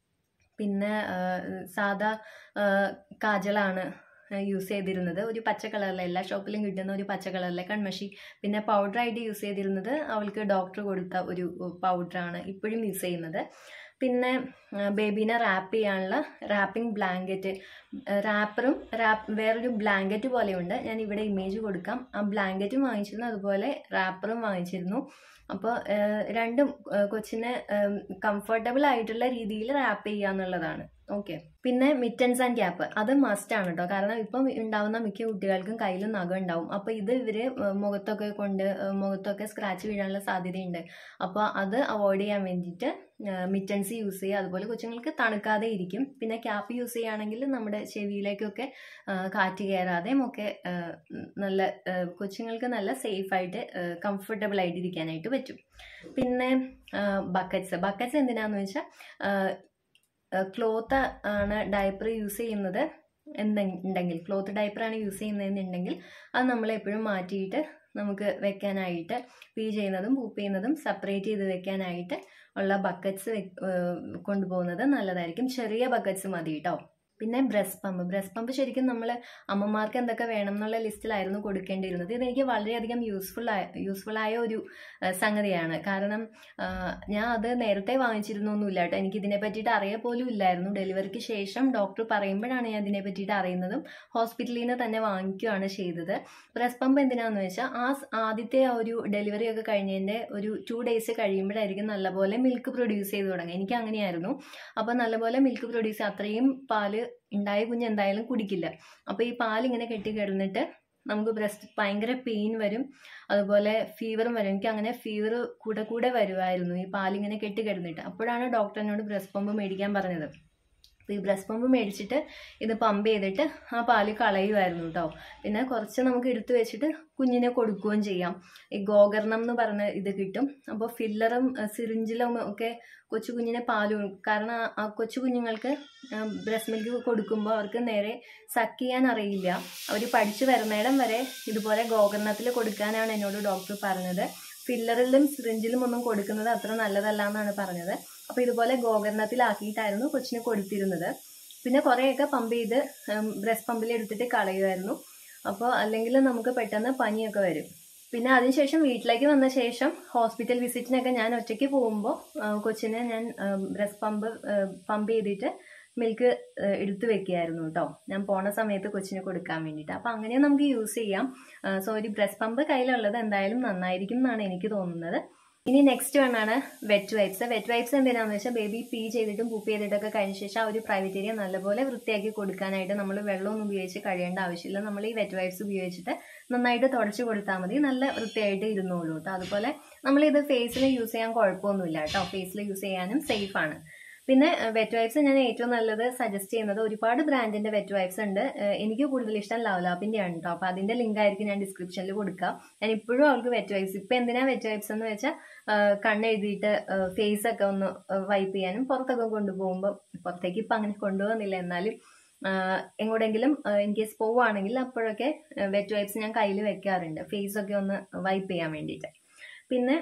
പിന്നെ ആ, സാദാ ആ, കാജലാണ് യൂസ് ചെയ്തിരുന്നത് ഒരു പച്ച കളറിലെ എല്ലാ ഷോപ്പിലും കിട്ടുന്ന ഒരു പച്ച കളറിലെ കൺമഷി പിന്നെ പൗഡറായിട്ട് യൂസ് ചെയ്തിരുന്നത് അവൾക്ക് ഡോക്ടർ കൊടുത്ത ഒരു പൗഡറാണ് ഇപ്പോഴും യൂസ് ചെയ്യുന്നത് പിന്നെ ബേബീനെ റാപ്പ് ചെയ്യാനുള്ള റാപ്പിംഗ് ബ്ലാങ്കറ്റ് റാപ്പറും റാപ്പ് വേറൊരു ബ്ലാങ്കറ്റ് പോലെയുണ്ട് ഞാൻ ഇവിടെ ഇമേജ് കൊടുക്കാം ആ ബ്ലാങ്കറ്റും വാങ്ങിച്ചിരുന്നു അതുപോലെ റാപ്പറും വാങ്ങിച്ചിരുന്നു അപ്പോൾ രണ്ടും ആ, കൊച്ചിനെ കംഫർട്ടബിൾ ആയിട്ടുള്ള രീതിയിൽ റാപ്പ് ചെയ്യുക എന്നുള്ളതാണ് ഓക്കെ പിന്നെ മിറ്റൻസ് ആൻഡ് ക്യാപ്പ് അത് മസ്റ്റ് ആണ് കേട്ടോ കാരണം ഇപ്പം ഉണ്ടാവുന്ന മിക്ക കുട്ടികൾക്കും കയ്യിലും നഖം ഉണ്ടാവും അപ്പോൾ ഇത് ഇവർ മുഖത്തൊക്കെ കൊണ്ട് ആ, മുഖത്തൊക്കെ സ്ക്രാച്ച് വീഴാനുള്ള സാധ്യതയുണ്ട് അപ്പോൾ അത് അവോയ്ഡ് ചെയ്യാൻ വേണ്ടിയിട്ട് മിറ്റൻസ് യൂസ് ചെയ്യുക അതുപോലെ കൊച്ചുങ്ങൾക്ക് തണുക്കാതെ ഇരിക്കും പിന്നെ ക്യാപ്പ് യൂസ് ചെയ്യുകയാണെങ്കിൽ നമ്മുടെ ചെവിയിലേക്കൊക്കെ ആ, കാറ്റ് കയറാതെയും ഒക്കെ ആ, നല്ല ആ, കൊച്ചുങ്ങൾക്ക് നല്ല സേഫായിട്ട് കംഫർട്ടബിൾ ആയിട്ട് ഇരിക്കാനായിട്ട് പറ്റും പിന്നെ ബക്കറ്റ്സ് ബക്കറ്റ്സ് എന്തിനാന്ന് വെച്ചാൽ ക്ലോത്ത് ആണ് ഡയപ്പർ യൂസ് ചെയ്യുന്നത് എന്നുണ്ടെങ്കിൽ ക്ലോത്ത് ഡയപ്പറാണ് യൂസ് ചെയ്യുന്നതെന്നുണ്ടെങ്കിൽ അത് നമ്മൾ എപ്പോഴും മാറ്റിയിട്ട് നമുക്ക് വെക്കാനായിട്ട് പീ ചെയ്യുന്നതും പൂപ്പ് ചെയ്യുന്നതും സെപ്പറേറ്റ് ചെയ്ത് വെക്കാനായിട്ട് ഉള്ള ബക്കറ്റ്സ് കൊണ്ടുപോകുന്നത് നല്ലതായിരിക്കും ചെറിയ ബക്കറ്റ്സ് മതി കേട്ടോ പിന്നെ ബ്രസ്റ്റ് പമ്പ് ബ്രസ്റ്റ് പമ്പ് ശരിക്കും നമ്മൾ അമ്മമാർക്ക് എന്തൊക്കെ വേണം എന്നുള്ള ലിസ്റ്റിലായിരുന്നു കൊടുക്കേണ്ടിയിരുന്നത് ഇതെനിക്ക് വളരെയധികം യൂസ്ഫുൾ ആയ യൂസ്ഫുൾ ആയ ഒരു ആ, സംഗതിയാണ് കാരണം ആ, ഞാൻ അത് നേരത്തെ വാങ്ങിച്ചിരുന്നൊന്നുമില്ല കേട്ടോ എനിക്ക് ഇതിനെ പറ്റിയിട്ട് അറിയ പോലും ഇല്ലായിരുന്നു ഡെലിവറിക്ക് ശേഷം ഡോക്ടർ പറയുമ്പോഴാണ് ഞാൻ ഇതിനെ പറ്റിയിട്ട് അറിയുന്നതും ഹോസ്പിറ്റലിൽ നിന്ന് തന്നെ വാങ്ങിക്കുകയാണ് ചെയ്തത് ബ്രസ്റ്റ് പമ്പ് എന്തിനാന്ന് വെച്ചാൽ ആ സ് ആദ്യത്തെ ആ ഒരു ഡെലിവറി ഒക്കെ കഴിഞ്ഞതിൻ്റെ ഒരു ടു ഡേയ്സ് കഴിയുമ്പോഴായിരിക്കും നല്ലപോലെ മിൽക്ക് പ്രൊഡ്യൂസ് ചെയ്ത് തുടങ്ങുക എനിക്ക് അങ്ങനെയായിരുന്നു അപ്പോൾ നല്ലപോലെ മിൽക്ക് പ്രൊഡ്യൂസ് അത്രയും പാല് ഉണ്ടായ കുഞ്ഞ് എന്തായാലും കുടിക്കില്ല അപ്പോൾ ഈ പാൽ ഇങ്ങനെ കെട്ടി കിടന്നിട്ട് നമുക്ക് ബ്രസ്റ്റ് ഭയങ്കര പെയിൻ വരും അതുപോലെ ഫീവറും വരും എനിക്ക് അങ്ങനെ ഫീവർ കൂടെ കൂടെ വരുമായിരുന്നു ഈ പാലിങ്ങനെ കെട്ടി കിടന്നിട്ട് അപ്പോഴാണ് ഡോക്ടർ എന്നോട് ബ്രസ്റ്റ് പമ്പ് മേടിക്കാൻ പറഞ്ഞത് അപ്പോൾ ഈ ബ്രസ്റ്റ് പമ്പ് മേടിച്ചിട്ട് ഇത് പമ്പ് ചെയ്തിട്ട് ആ പാല് കളയുമായിരുന്നു കേട്ടോ പിന്നെ കുറച്ച് നമുക്ക് എടുത്തു വെച്ചിട്ട് കുഞ്ഞിനെ കൊടുക്കുകയും ചെയ്യാം ഈ ഗോകർണം എന്ന് പറഞ്ഞ ഇത് കിട്ടും അപ്പോൾ ഫില്ലറും സിറിഞ്ചിലും ഒക്കെ കൊച്ചു കുഞ്ഞിനെ പാല് കൊടുക്കും. കാരണം ആ- ആ കൊച്ചു കുഞ്ഞുങ്ങൾക്ക് ബ്രസ്റ്റ് മിൽക്ക് കൊടുക്കുമ്പോൾ അവർക്ക് നേരെ സക്ക് ചെയ്യാൻ അറിയില്ല അവർ പഠിച്ചു വരുന്നിടം വരെ ഇതുപോലെ ഗോകർണത്തിൽ കൊടുക്കാനാണ് എന്നോട് ഡോക്ടർ പറഞ്ഞത് ഫില്ലറിലും സിറിഞ്ചിലും ഒന്നും കൊടുക്കുന്നത് അത്ര നല്ലതല്ല എന്നാണ് പറഞ്ഞത് അപ്പോൾ ഇതുപോലെ ഗോകർണത്തിലാക്കിയിട്ടായിരുന്നു കൊച്ചിന് കൊടുത്തിരുന്നത് പിന്നെ കുറേയൊക്കെ പമ്പ് ചെയ്ത് ബ്രസ്റ്റ് പമ്പിൽ എടുത്തിട്ട് കളയുമായിരുന്നു അപ്പോൾ അല്ലെങ്കിൽ നമുക്ക് പെട്ടെന്ന് പനിയൊക്കെ വരും പിന്നെ അതിനുശേഷം വീട്ടിലേക്ക് വന്ന ശേഷം ഹോസ്പിറ്റൽ വിസിറ്റിനൊക്കെ ഞാൻ ഒറ്റയ്ക്ക് പോകുമ്പോൾ കൊച്ചിനെ ഞാൻ ബ്രസ്റ്റ് പമ്പ് പമ്പ് ചെയ്തിട്ട് മിൽക്ക് എടുത്തു വെക്കുകയായിരുന്നു കേട്ടോ ഞാൻ പോണ സമയത്ത് കൊച്ചിന് കൊടുക്കാൻ വേണ്ടിയിട്ട് അപ്പം അങ്ങനെ നമുക്ക് യൂസ് ചെയ്യാം സോ ഒരു ബ്രസ്റ്റ് പമ്പ് കയ്യിലുള്ളത് എന്തായാലും നന്നായിരിക്കും എന്നാണ് എനിക്ക് തോന്നുന്നത് ഇനി നെക്സ്റ്റ് വൺ ആണ് വെറ്റ് വൈപ്സ് വെറ്റ് വൈപ്സ് എന്തിനാന്ന് വെച്ചാൽ ബേബി പീ ചെയ്തിട്ടും പൂപ്പ് ചെയ്തിട്ടൊക്കെ കഴിഞ്ഞ ശേഷം ആ ഒരു പ്രൈവറ്റ് ഏരിയ നല്ലപോലെ വൃത്തിയാക്കി കൊടുക്കാനായിട്ട് നമ്മൾ വെള്ളമൊന്നും ഉപയോഗിച്ച് കഴിയേണ്ട ആവശ്യമില്ല നമ്മൾ ഈ വെറ്റ് വൈപ്സ് ഉപയോഗിച്ചിട്ട് നന്നായിട്ട് തുടച്ചു കൊടുത്താൽ മതി നല്ല വൃത്തിയായിട്ട് ഇരുന്നോളൂ കേട്ടോ അതുപോലെ നമ്മളിത് ഫേസിൽ യൂസ് ചെയ്യാൻ കുഴപ്പമൊന്നുമില്ല കേട്ടോ ഫേസിൽ യൂസ് ചെയ്യാനും സേഫ് ആണ് പിന്നെ വെറ്റ് വൈപ്സ് ഞാൻ ഏറ്റവും നല്ലത് സജസ്റ്റ് ചെയ്യുന്നത് ഒരുപാട് ബ്രാൻഡിന്റെ വെറ്റ് വൈപ്സ് ഉണ്ട് എനിക്ക് കൂടുതൽ ഇഷ്ടം ലവലാപ്പിന്റെ ആണ് കേട്ടോ അപ്പൊ അതിന്റെ ലിങ്ക് ആയിരിക്കും ഞാൻ ഡിസ്ക്രിപ്ഷനിൽ കൊടുക്കുക ഞാൻ ഇപ്പോഴും അവൾക്ക് വെറ്റ് വൈപ്സ് ഇപ്പൊ എന്തിനാ വെറ്റ് വൈപ്സ് എന്ന് വെച്ചാൽ കണ്ണെഴുതിയിട്ട് ഫേസ് ഒക്കെ ഒന്ന് വൈപ്പ് ചെയ്യാനും പുറത്തൊക്കെ കൊണ്ടുപോകുമ്പോൾ പുറത്തേക്ക് ഇപ്പൊ അങ്ങനെ കൊണ്ടുപോകുന്നില്ല എന്നാലും എങ്ങോട്ടെങ്കിലും ഇൻ കേസ് പോവുകയാണെങ്കിൽ അപ്പോഴൊക്കെ വെറ്റ് വൈപ്സ് ഞാൻ കയ്യിൽ വെക്കാറുണ്ട് ഫേസ് ഒക്കെ ഒന്ന് വൈപ്പ് ചെയ്യാൻ വേണ്ടിയിട്ട് പിന്നെ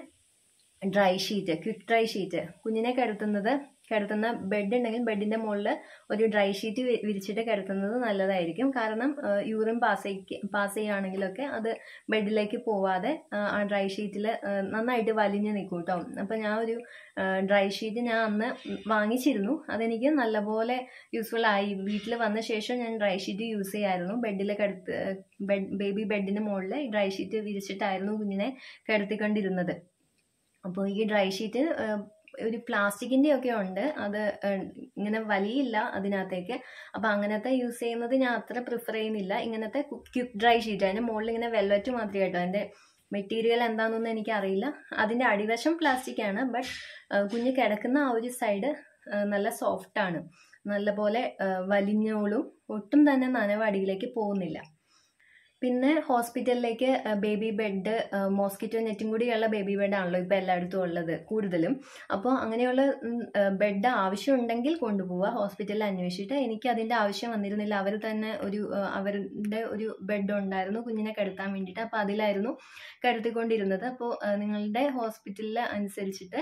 dry sheet quick dry sheet കുഞ്ഞിനെ കിടത്തുന്നത് കിടത്തുന്ന ബെഡ് ഉണ്ടെങ്കിൽ ബെഡിന്റെ മുകളിൽ ഒരു ഡ്രൈ ഷീറ്റ് വിരിച്ചിട്ട് കിടത്തുന്നത് നല്ലതായിരിക്കും കാരണം യൂറിൻ പാസ് പാസ് ചെയ്യുകയാണെങ്കിലൊക്കെ അത് ബെഡിലേക്ക് പോവാതെ ആ ഡ്രൈ ഷീറ്റിൽ നന്നായിട്ട് വലിഞ്ഞു നിൽക്കും കേട്ടോ അപ്പം ഞാൻ ഒരു ഡ്രൈ ഷീറ്റ് ഞാൻ അന്ന് വാങ്ങിച്ചിരുന്നു അതെനിക്ക് നല്ലപോലെ യൂസ്ഫുൾ ആയി വീട്ടിൽ വന്ന ശേഷം ഞാൻ ഡ്രൈ ഷീറ്റ് യൂസ് ചെയ്യായിരുന്നു ബെഡിൽ കിടത്ത് ബെഡ് ബേബി ബെഡിന് മുകളിൽ ഡ്രൈ ഷീറ്റ് വിരിച്ചിട്ടായിരുന്നു കുഞ്ഞിനെ കിടത്തിക്കൊണ്ടിരുന്നത് അപ്പോൾ ഈ ഡ്രൈ ഷീറ്റ് ഒരു പ്ലാസ്റ്റിക്കിന്റെ ഒക്കെ ഉണ്ട് അത് ഇങ്ങനെ വലിയില്ല അതിനകത്തേക്ക് അപ്പൊ അങ്ങനത്തെ യൂസ് ചെയ്യുന്നത് ഞാൻ അത്ര പ്രിഫർ ചെയ്യുന്നില്ല ഇങ്ങനത്തെ ക്യുക്ക് ഡ്രൈ ഷീറ്റ് അതിന്റെ മുകളിൽ ഇങ്ങനെ വെൽവെറ്റ് മാത്രമേ കേട്ടോ അതിന്റെ മെറ്റീരിയൽ എന്താണെന്നൊന്നും എനിക്കറിയില്ല അതിന്റെ അടിവശം പ്ലാസ്റ്റിക് ആണ് ബട്ട് കുഞ്ഞ് കിടക്കുന്ന ആ ഒരു സൈഡ് നല്ല സോഫ്റ്റ് ആണ് നല്ലപോലെ വലിഞ്ഞോളും ഒട്ടും തന്നെ നനവ് അടിയിലേക്ക് പോകുന്നില്ല പിന്നെ ഹോസ്പിറ്റലിലേക്ക് ബേബി ബെഡ് മോസ്കിറ്റോ നെറ്റും കൂടിയുള്ള ബേബി ബെഡ് ആണല്ലോ ഇപ്പോൾ എല്ലായിടത്തും ഉള്ളത് കൂടുതലും അപ്പോൾ അങ്ങനെയുള്ള ബെഡ് ആവശ്യമുണ്ടെങ്കിൽ കൊണ്ടുപോവുക ഹോസ്പിറ്റലിൽ അന്വേഷിച്ചിട്ട് എനിക്ക് അതിൻ്റെ ആവശ്യം വന്നിരുന്നില്ല അവർ തന്നെ ഒരു അവരുടെ ഒരു ബെഡ് ഉണ്ടായിരുന്നു കുഞ്ഞിനെ കിടത്താൻ വേണ്ടിയിട്ട് അപ്പോൾ അതിലായിരുന്നു കിടത്തിക്കൊണ്ടിരുന്നത് അപ്പോൾ നിങ്ങളുടെ ഹോസ്പിറ്റലിൽ അനുസരിച്ചിട്ട്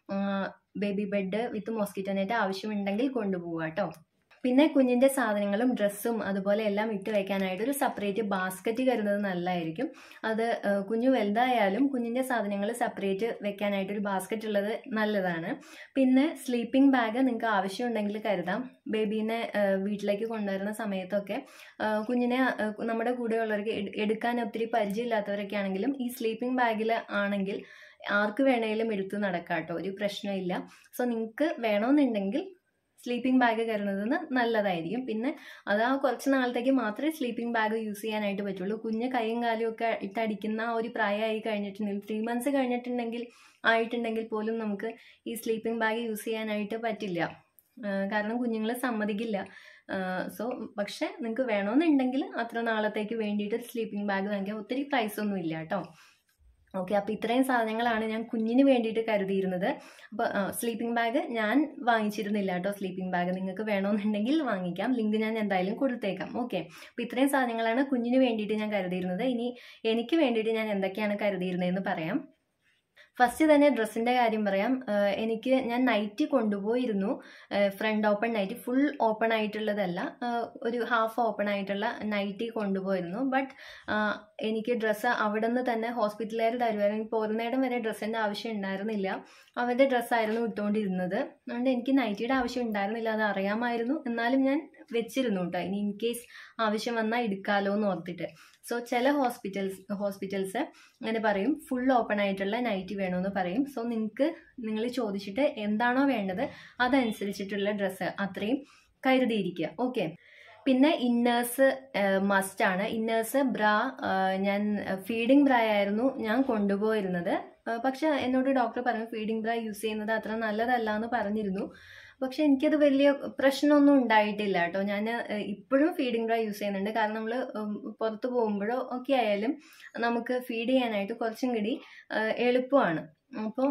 baby bed with mosquito net ആവശ്യമുണ്ടെങ്കിൽ കൊണ്ടുപോവുക കേട്ടോ പിന്നെ കുഞ്ഞിന്റെ സാധനങ്ങളും ഡ്രസ്സും അതുപോലെ എല്ലാം ഇട്ട് വെക്കാനായിട്ട് ഒരു സെപ്പറേറ്റ് ബാസ്ക്കറ്റ് കരുതുന്നത് നല്ലതായിരിക്കും അത് കുഞ്ഞു വലുതായാലും കുഞ്ഞിന്റെ സാധനങ്ങൾ സെപ്പറേറ്റ് വെക്കാനായിട്ട് ഒരു ബാസ്ക്കറ്റ് ഉള്ളത് നല്ലതാണ് പിന്നെ സ്ലീപ്പിംഗ് ബാഗ് നിങ്ങൾക്ക് ആവശ്യമുണ്ടെങ്കിൽ കരുതാം ബേബീനെ വീട്ടിലേക്ക് കൊണ്ടുവരുന്ന സമയത്തൊക്കെ കുഞ്ഞിനെ നമ്മുടെ കൂടെയുള്ളവർക്ക് എടുക്കാൻ ഒത്തിരി പരിചയമില്ലാത്തവരൊക്കെ ആണെങ്കിലും ഈ സ്ലീപ്പിംഗ് ബാഗിൽ ആണെങ്കിൽ ആർക്ക് വേണേലും എടുത്ത് നടക്കാം കേട്ടോ ഒരു പ്രശ്നമില്ല സോ നിങ്ങൾക്ക് വേണമെന്നുണ്ടെങ്കിൽ സ്ലീപ്പിംഗ് ബാഗ് കരുതുന്നത് നല്ലതായിരിക്കും പിന്നെ അത് ആ കുറച്ച് നാളത്തേക്ക് മാത്രമേ സ്ലീപ്പിംഗ് ബാഗ് യൂസ് ചെയ്യാനായിട്ട് പറ്റുള്ളൂ കുഞ്ഞ് കൈയും കാലും ഒക്കെ ഇട്ടടിക്കുന്ന ആ ഒരു പ്രായമായി കഴിഞ്ഞിട്ടുണ്ടെങ്കിൽ ത്രീ മന്ത്സ് കഴിഞ്ഞിട്ടുണ്ടെങ്കിൽ ആയിട്ടുണ്ടെങ്കിൽ പോലും നമുക്ക് ഈ സ്ലീപ്പിംഗ് ബാഗ് യൂസ് ചെയ്യാനായിട്ട് പറ്റില്ല കാരണം കുഞ്ഞുങ്ങൾ സമ്മതിക്കില്ല സോ പക്ഷെ നിങ്ങൾക്ക് വേണമെന്നുണ്ടെങ്കിൽ അത്ര നാളത്തേക്ക് വേണ്ടിയിട്ട് സ്ലീപ്പിംഗ് ബാഗ് വാങ്ങിക്കാൻ ഒത്തിരി പ്രൈസ് ഒന്നും ഇല്ല കേട്ടോ ഓക്കെ അപ്പോൾ ഇത്രയും സാധനങ്ങളാണ് ഞാൻ കുഞ്ഞിന് വേണ്ടിയിട്ട് കരുതിയിരുന്നത് അപ്പോൾ സ്ലീപ്പിംഗ് ബാഗ് ഞാൻ വാങ്ങിച്ചിരുന്നില്ല കേട്ടോ സ്ലീപ്പിംഗ് ബാഗ് നിങ്ങൾക്ക് വേണമെന്നുണ്ടെങ്കിൽ വാങ്ങിക്കാം ലിങ്ക് ഞാൻ എന്തായാലും കൊടുത്തേക്കാം ഓക്കെ അപ്പോൾ ഇത്രയും സാധനങ്ങളാണ് കുഞ്ഞിന് വേണ്ടിയിട്ട് ഞാൻ കരുതിയിരുന്നത് ഇനി എനിക്ക് വേണ്ടിയിട്ട് ഞാൻ എന്തൊക്കെയാണ് കരുതിയിരുന്നതെന്ന് പറയാം ഫസ്റ്റ് തന്നെ ഡ്രസ്സിൻ്റെ കാര്യം പറയാം എനിക്ക് ഞാൻ നൈറ്റി കൊണ്ടുപോയിരുന്നു front open nighty full open ആയിട്ടുള്ളതല്ല ഒരു ഹാഫ് ഓപ്പൺ ആയിട്ടുള്ള നൈറ്റി കൊണ്ടുപോയിരുന്നു ബട്ട് എനിക്ക് ഡ്രസ്സ് അവിടെ നിന്ന് തന്നെ ഹോസ്പിറ്റലുകാർ തരുമായിരുന്നു പോരുന്നേടം വരെ ഡ്രസ്സിൻ്റെ ആവശ്യം ഉണ്ടായിരുന്നില്ല അവരുടെ ഡ്രസ്സായിരുന്നു ഇട്ടുകൊണ്ടിരുന്നത് അതുകൊണ്ട് എനിക്ക് നൈറ്റിയുടെ ആവശ്യം ഉണ്ടായിരുന്നില്ല അത് അറിയാമായിരുന്നു എന്നാലും ഞാൻ വെച്ചിരുന്നു കേട്ടോ ഇനി ഇൻ കേസ് ആവശ്യം വന്നാൽ എടുക്കാലോ എന്ന് ഓർത്തിട്ട് സോ ചില ഹോസ്പിറ്റൽസ് ഹോസ്പിറ്റൽസ് അങ്ങനെ പറയും ഫുൾ ഓപ്പൺ ആയിട്ടുള്ള നൈറ്റി വേണമെന്ന് പറയും സോ നിങ്ങൾക്ക് നിങ്ങൾ ചോദിച്ചിട്ട് എന്താണോ വേണ്ടത് അതനുസരിച്ചിട്ടുള്ള ഡ്രസ്സ് അത്രയും കരുതിയിരിക്കുക ഓക്കെ പിന്നെ ഇന്നേഴ്സ് മസ്റ്റ് ആണ് ഇന്നേഴ്സ് ബ്രാ ഞാൻ ഫീഡിംഗ് ബ്രാ ആയിരുന്നു ഞാൻ കൊണ്ടുപോയിരുന്നത് പക്ഷെ എന്നോട് ഡോക്ടർ പറഞ്ഞു ഫീഡിംഗ് ബ്രാ യൂസ് ചെയ്യുന്നത് അത്ര നല്ലതല്ല എന്ന് പറഞ്ഞിരുന്നു പക്ഷെ എനിക്കത് വലിയ പ്രശ്നമൊന്നും ഉണ്ടായിട്ടില്ല കേട്ടോ ഞാൻ ഇപ്പോഴും ഫീഡിംഗ് ബ്രാ യൂസ് ചെയ്യുന്നുണ്ട് കാരണം നമ്മൾ പുറത്ത് പോകുമ്പോഴോ ഒക്കെ ആയാലും നമുക്ക് ഫീഡ് ചെയ്യാനായിട്ട് കുറച്ചും കൂടി എളുപ്പമാണ് അപ്പോൾ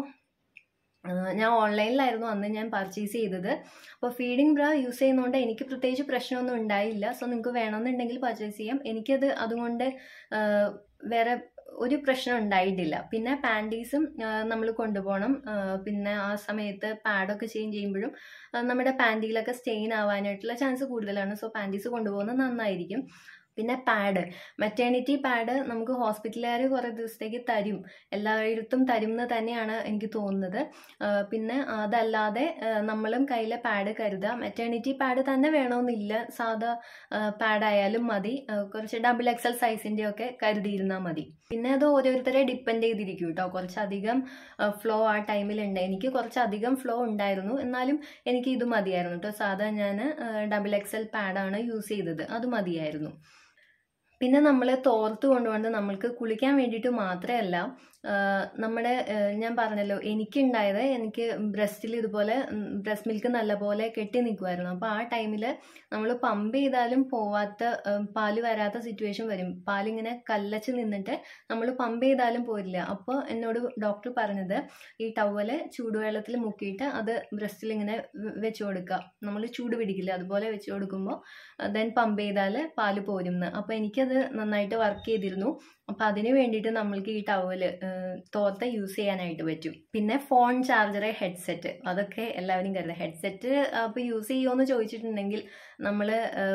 ഞാൻ ഓൺലൈനിലായിരുന്നു അന്ന് ഞാൻ പർച്ചേസ് ചെയ്തത് അപ്പോൾ ഫീഡിംഗ് ബ്രാ യൂസ് ചെയ്യുന്നതുകൊണ്ട് എനിക്ക് പ്രത്യേകിച്ച് പ്രശ്നമൊന്നും ഉണ്ടായില്ല സോ നിങ്ങൾക്ക് വേണമെന്നുണ്ടെങ്കിൽ പർച്ചേസ് ചെയ്യാം എനിക്കത് അതുകൊണ്ട് വേറെ ഒരു പ്രശ്നം ഉണ്ടായിട്ടില്ല പിന്നെ പാൻറ്റീസും നമ്മൾ കൊണ്ടുപോകണം ആ, പിന്നെ ആ സമയത്ത് പാഡൊക്കെ ചേഞ്ച് ചെയ്യുമ്പോഴും ആ, നമ്മുടെ പാൻറ്റിയിലൊക്കെ സ്റ്റെയിൻ ആവാനായിട്ടുള്ള ചാൻസ് കൂടുതലാണ് സോ പാൻറ്റീസ് കൊണ്ടുപോകുന്നത് നന്നായിരിക്കും പിന്നെ പാഡ് മെറ്റേണിറ്റി പാഡ് നമുക്ക് ഹോസ്പിറ്റലുകാർ കുറേ ദിവസത്തേക്ക് തരും എല്ലായിടത്തും തരും എന്ന് തന്നെയാണ് എനിക്ക് തോന്നുന്നത് ആ, പിന്നെ അതല്ലാതെ ആ, നമ്മളും കയ്യിലെ പാഡ് കരുതുക മെറ്റേണിറ്റി പാഡ് തന്നെ വേണമെന്നില്ല സാധാ പാഡ് ആയാലും മതി ആ, കുറച്ച് ഡബിൾ എക്സൽ സൈസിൻ്റെ ഒക്കെ കരുതിയിരുന്നാൽ മതി പിന്നെ അത് ഓരോരുത്തരെ ഡിപ്പെൻഡ് ചെയ്തിരിക്കും കേട്ടോ കുറച്ചധികം ഫ്ലോ ആ ടൈമിലുണ്ട് എനിക്ക് കുറച്ചധികം ഫ്ലോ ഉണ്ടായിരുന്നു എന്നാലും എനിക്ക് ഇത് മതിയായിരുന്നു കേട്ടോ സാധാ ഞാൻ ഡബിൾ എക്സൽ പാഡാണ് യൂസ് ചെയ്തത് അത് മതിയായിരുന്നു പിന്നെ നമ്മൾ തോർത്ത് കൊണ്ടുപോകുന്നത് നമ്മൾക്ക് കുളിക്കാൻ വേണ്ടിയിട്ട് മാത്രമല്ല ആ, നമ്മുടെ ആ, ഞാൻ പറഞ്ഞല്ലോ എനിക്കുണ്ടായത് എനിക്ക് ബ്രസ്റ്റിൽ ഇതുപോലെ ബ്രസ്റ്റ് മിൽക്ക് നല്ലപോലെ കെട്ടി നിൽക്കുമായിരുന്നു അപ്പോൾ ആ ടൈമിൽ നമ്മൾ പമ്പ് ചെയ്താലും പോവാത്ത ആ, പാല് വരാത്ത സിറ്റുവേഷൻ വരും പാലിങ്ങനെ കല്ലച്ച് നിന്നിട്ട് നമ്മൾ പമ്പ് ചെയ്താലും പോരില്ല അപ്പോൾ എന്നോട് ഡോക്ടർ പറഞ്ഞത് ഈ ടവല് ചൂടുവെള്ളത്തിൽ മുക്കിയിട്ട് അത് ബ്രസ്റ്റിൽ ഇങ്ങനെ വെ- വെച്ച് കൊടുക്കുക നമ്മൾ ചൂട് പിടിക്കില്ല അതുപോലെ വെച്ച് കൊടുക്കുമ്പോൾ ദെൻ പമ്പ് ചെയ്താൽ പാല് പോരുമെന്ന് അപ്പോൾ എനിക്കത് നന്നായിട്ട് വർക്ക് ചെയ്തിരുന്നു അപ്പോൾ അതിന് വേണ്ടിയിട്ട് നമ്മൾക്ക് ഈ ടവല് തോർത്ത യൂസ് ചെയ്യാനായിട്ട് പറ്റും പിന്നെ ഫോൺ ചാർജർ ഹെഡ്സെറ്റ് അതൊക്കെ എല്ലാവരും കരുതുക ഹെഡ്സെറ്റ് അപ്പോൾ യൂസ് ചെയ്യുമോ ചോദിച്ചിട്ടുണ്ടെങ്കിൽ നമ്മൾ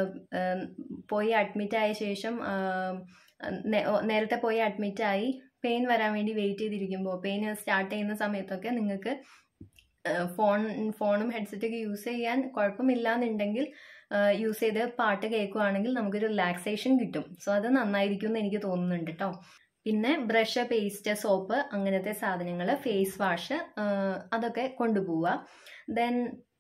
പോയി അഡ്മിറ്റ് ആയ ശേഷം ആ, നേ- ഓ, നേരത്തെ പോയി അഡ്മിറ്റ് ആയി പെയിൻ വരാൻ വേണ്ടി വെയിറ്റ് ചെയ്തിരിക്കുമ്പോൾ പെയിൻ സ്റ്റാർട്ട് ചെയ്യുന്ന സമയത്തൊക്കെ നിങ്ങൾക്ക് ഫോൺ ഫോണും ഹെഡ്സെറ്റൊക്കെ യൂസ് ചെയ്യാൻ കുഴപ്പമില്ലാന്നുണ്ടെങ്കിൽ യൂസ് ചെയ്ത് പാട്ട് കേൾക്കുവാണെങ്കിൽ നമുക്കൊരു റിലാക്സേഷൻ കിട്ടും സോ അത് നന്നായിരിക്കും എന്ന് എനിക്ക് തോന്നുന്നുണ്ട് കേട്ടോ പിന്നെ ബ്രഷ് പേസ്റ്റ് സോപ്പ് അങ്ങനത്തെ സാധനങ്ങൾ ഫേസ് വാഷ് അതൊക്കെ കൊണ്ടുപോവുക ദെൻ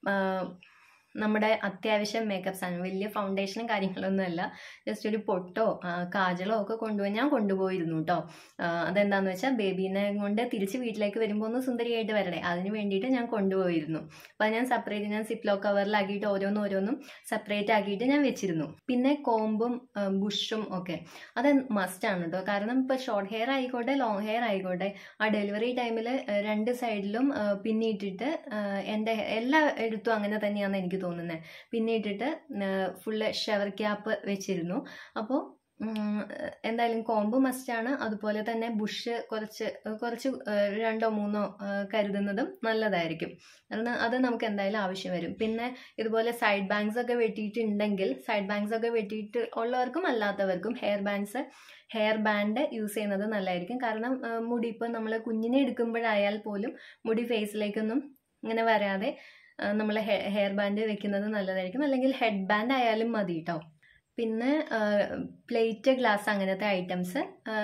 നമ്മുടെ അത്യാവശ്യം മേക്കപ്പ് സാധനം വലിയ ഫൗണ്ടേഷനും കാര്യങ്ങളൊന്നുമല്ല ജസ്റ്റ് ഒരു പൊട്ടോ ആ, കാജലോ ഒക്കെ കൊണ്ടുപോയി ഞാൻ കൊണ്ടുപോയിരുന്നു കേട്ടോ അതെന്താന്ന് വെച്ചാൽ ബേബീനെ കൊണ്ട് തിരിച്ച് വീട്ടിലേക്ക് വരുമ്പോൾ ഒന്ന് സുന്ദരിയായിട്ട് വരണേ അതിന് വേണ്ടിയിട്ട് ഞാൻ കൊണ്ടുപോയിരുന്നു അപ്പോൾ ഞാൻ സെപ്പറേറ്റ് ഞാൻ സിപ്ലോ കവറിലാക്കിയിട്ട് ഓരോന്നും ഓരോന്നും സെപ്പറേറ്റ് ആക്കിയിട്ട് ഞാൻ വെച്ചിരുന്നു പിന്നെ കോമ്പും ബുഷും ഒക്കെ അത് മസ്റ്റാണ് കേട്ടോ കാരണം ഇപ്പോൾ ഷോർട്ട് ഹെയർ ആയിക്കോട്ടെ ലോങ് ഹെയർ ആയിക്കോട്ടെ ആ ഡെലിവറി ടൈമിൽ രണ്ട് സൈഡിലും പിന്നിട്ടിട്ട് എൻ്റെ എല്ലാ എടുത്തും അങ്ങനെ തന്നെയാണെന്ന് എനിക്ക് തോന്നുന്നത് പിന്നിട്ടിട്ട് ഫുള്ള് ഷവർ ക്യാപ്പ് വെച്ചിരുന്നു അപ്പോൾ എന്തായാലും കോമ്പ് മസ്റ്റാണ് അതുപോലെ തന്നെ ബുഷ് കുറച്ച് കുറച്ച് രണ്ടോ മൂന്നോ കരുതുന്നതും നല്ലതായിരിക്കും കാരണം അത് നമുക്ക് എന്തായാലും ആവശ്യം വരും പിന്നെ ഇതുപോലെ സൈഡ് ബാങ്ക്സ് ഒക്കെ വെട്ടിയിട്ടുണ്ടെങ്കിൽ സൈഡ് ബാങ്ക്സ് ഒക്കെ വെട്ടിയിട്ട് ഉള്ളവർക്കും അല്ലാത്തവർക്കും hair bands hair band use ചെയ്യുന്നത് നല്ലതായിരിക്കും കാരണം ആ, മുടി ഇപ്പോൾ നമ്മൾ കുഞ്ഞിനെ എടുക്കുമ്പോഴായാൽ പോലും മുടി ഫേസിലേക്കൊന്നും ഇങ്ങനെ വരാതെ നമ്മൾ ഹെയർ ബാൻഡ് വെക്കുന്നത് നല്ലതായിരിക്കും അല്ലെങ്കിൽ ഹെഡ് ബാൻഡ് ആയാലും മതി കേട്ടോ പിന്നെ പ്ലേറ്റ് ഗ്ലാസ് അങ്ങനത്തെ ഐറ്റംസ്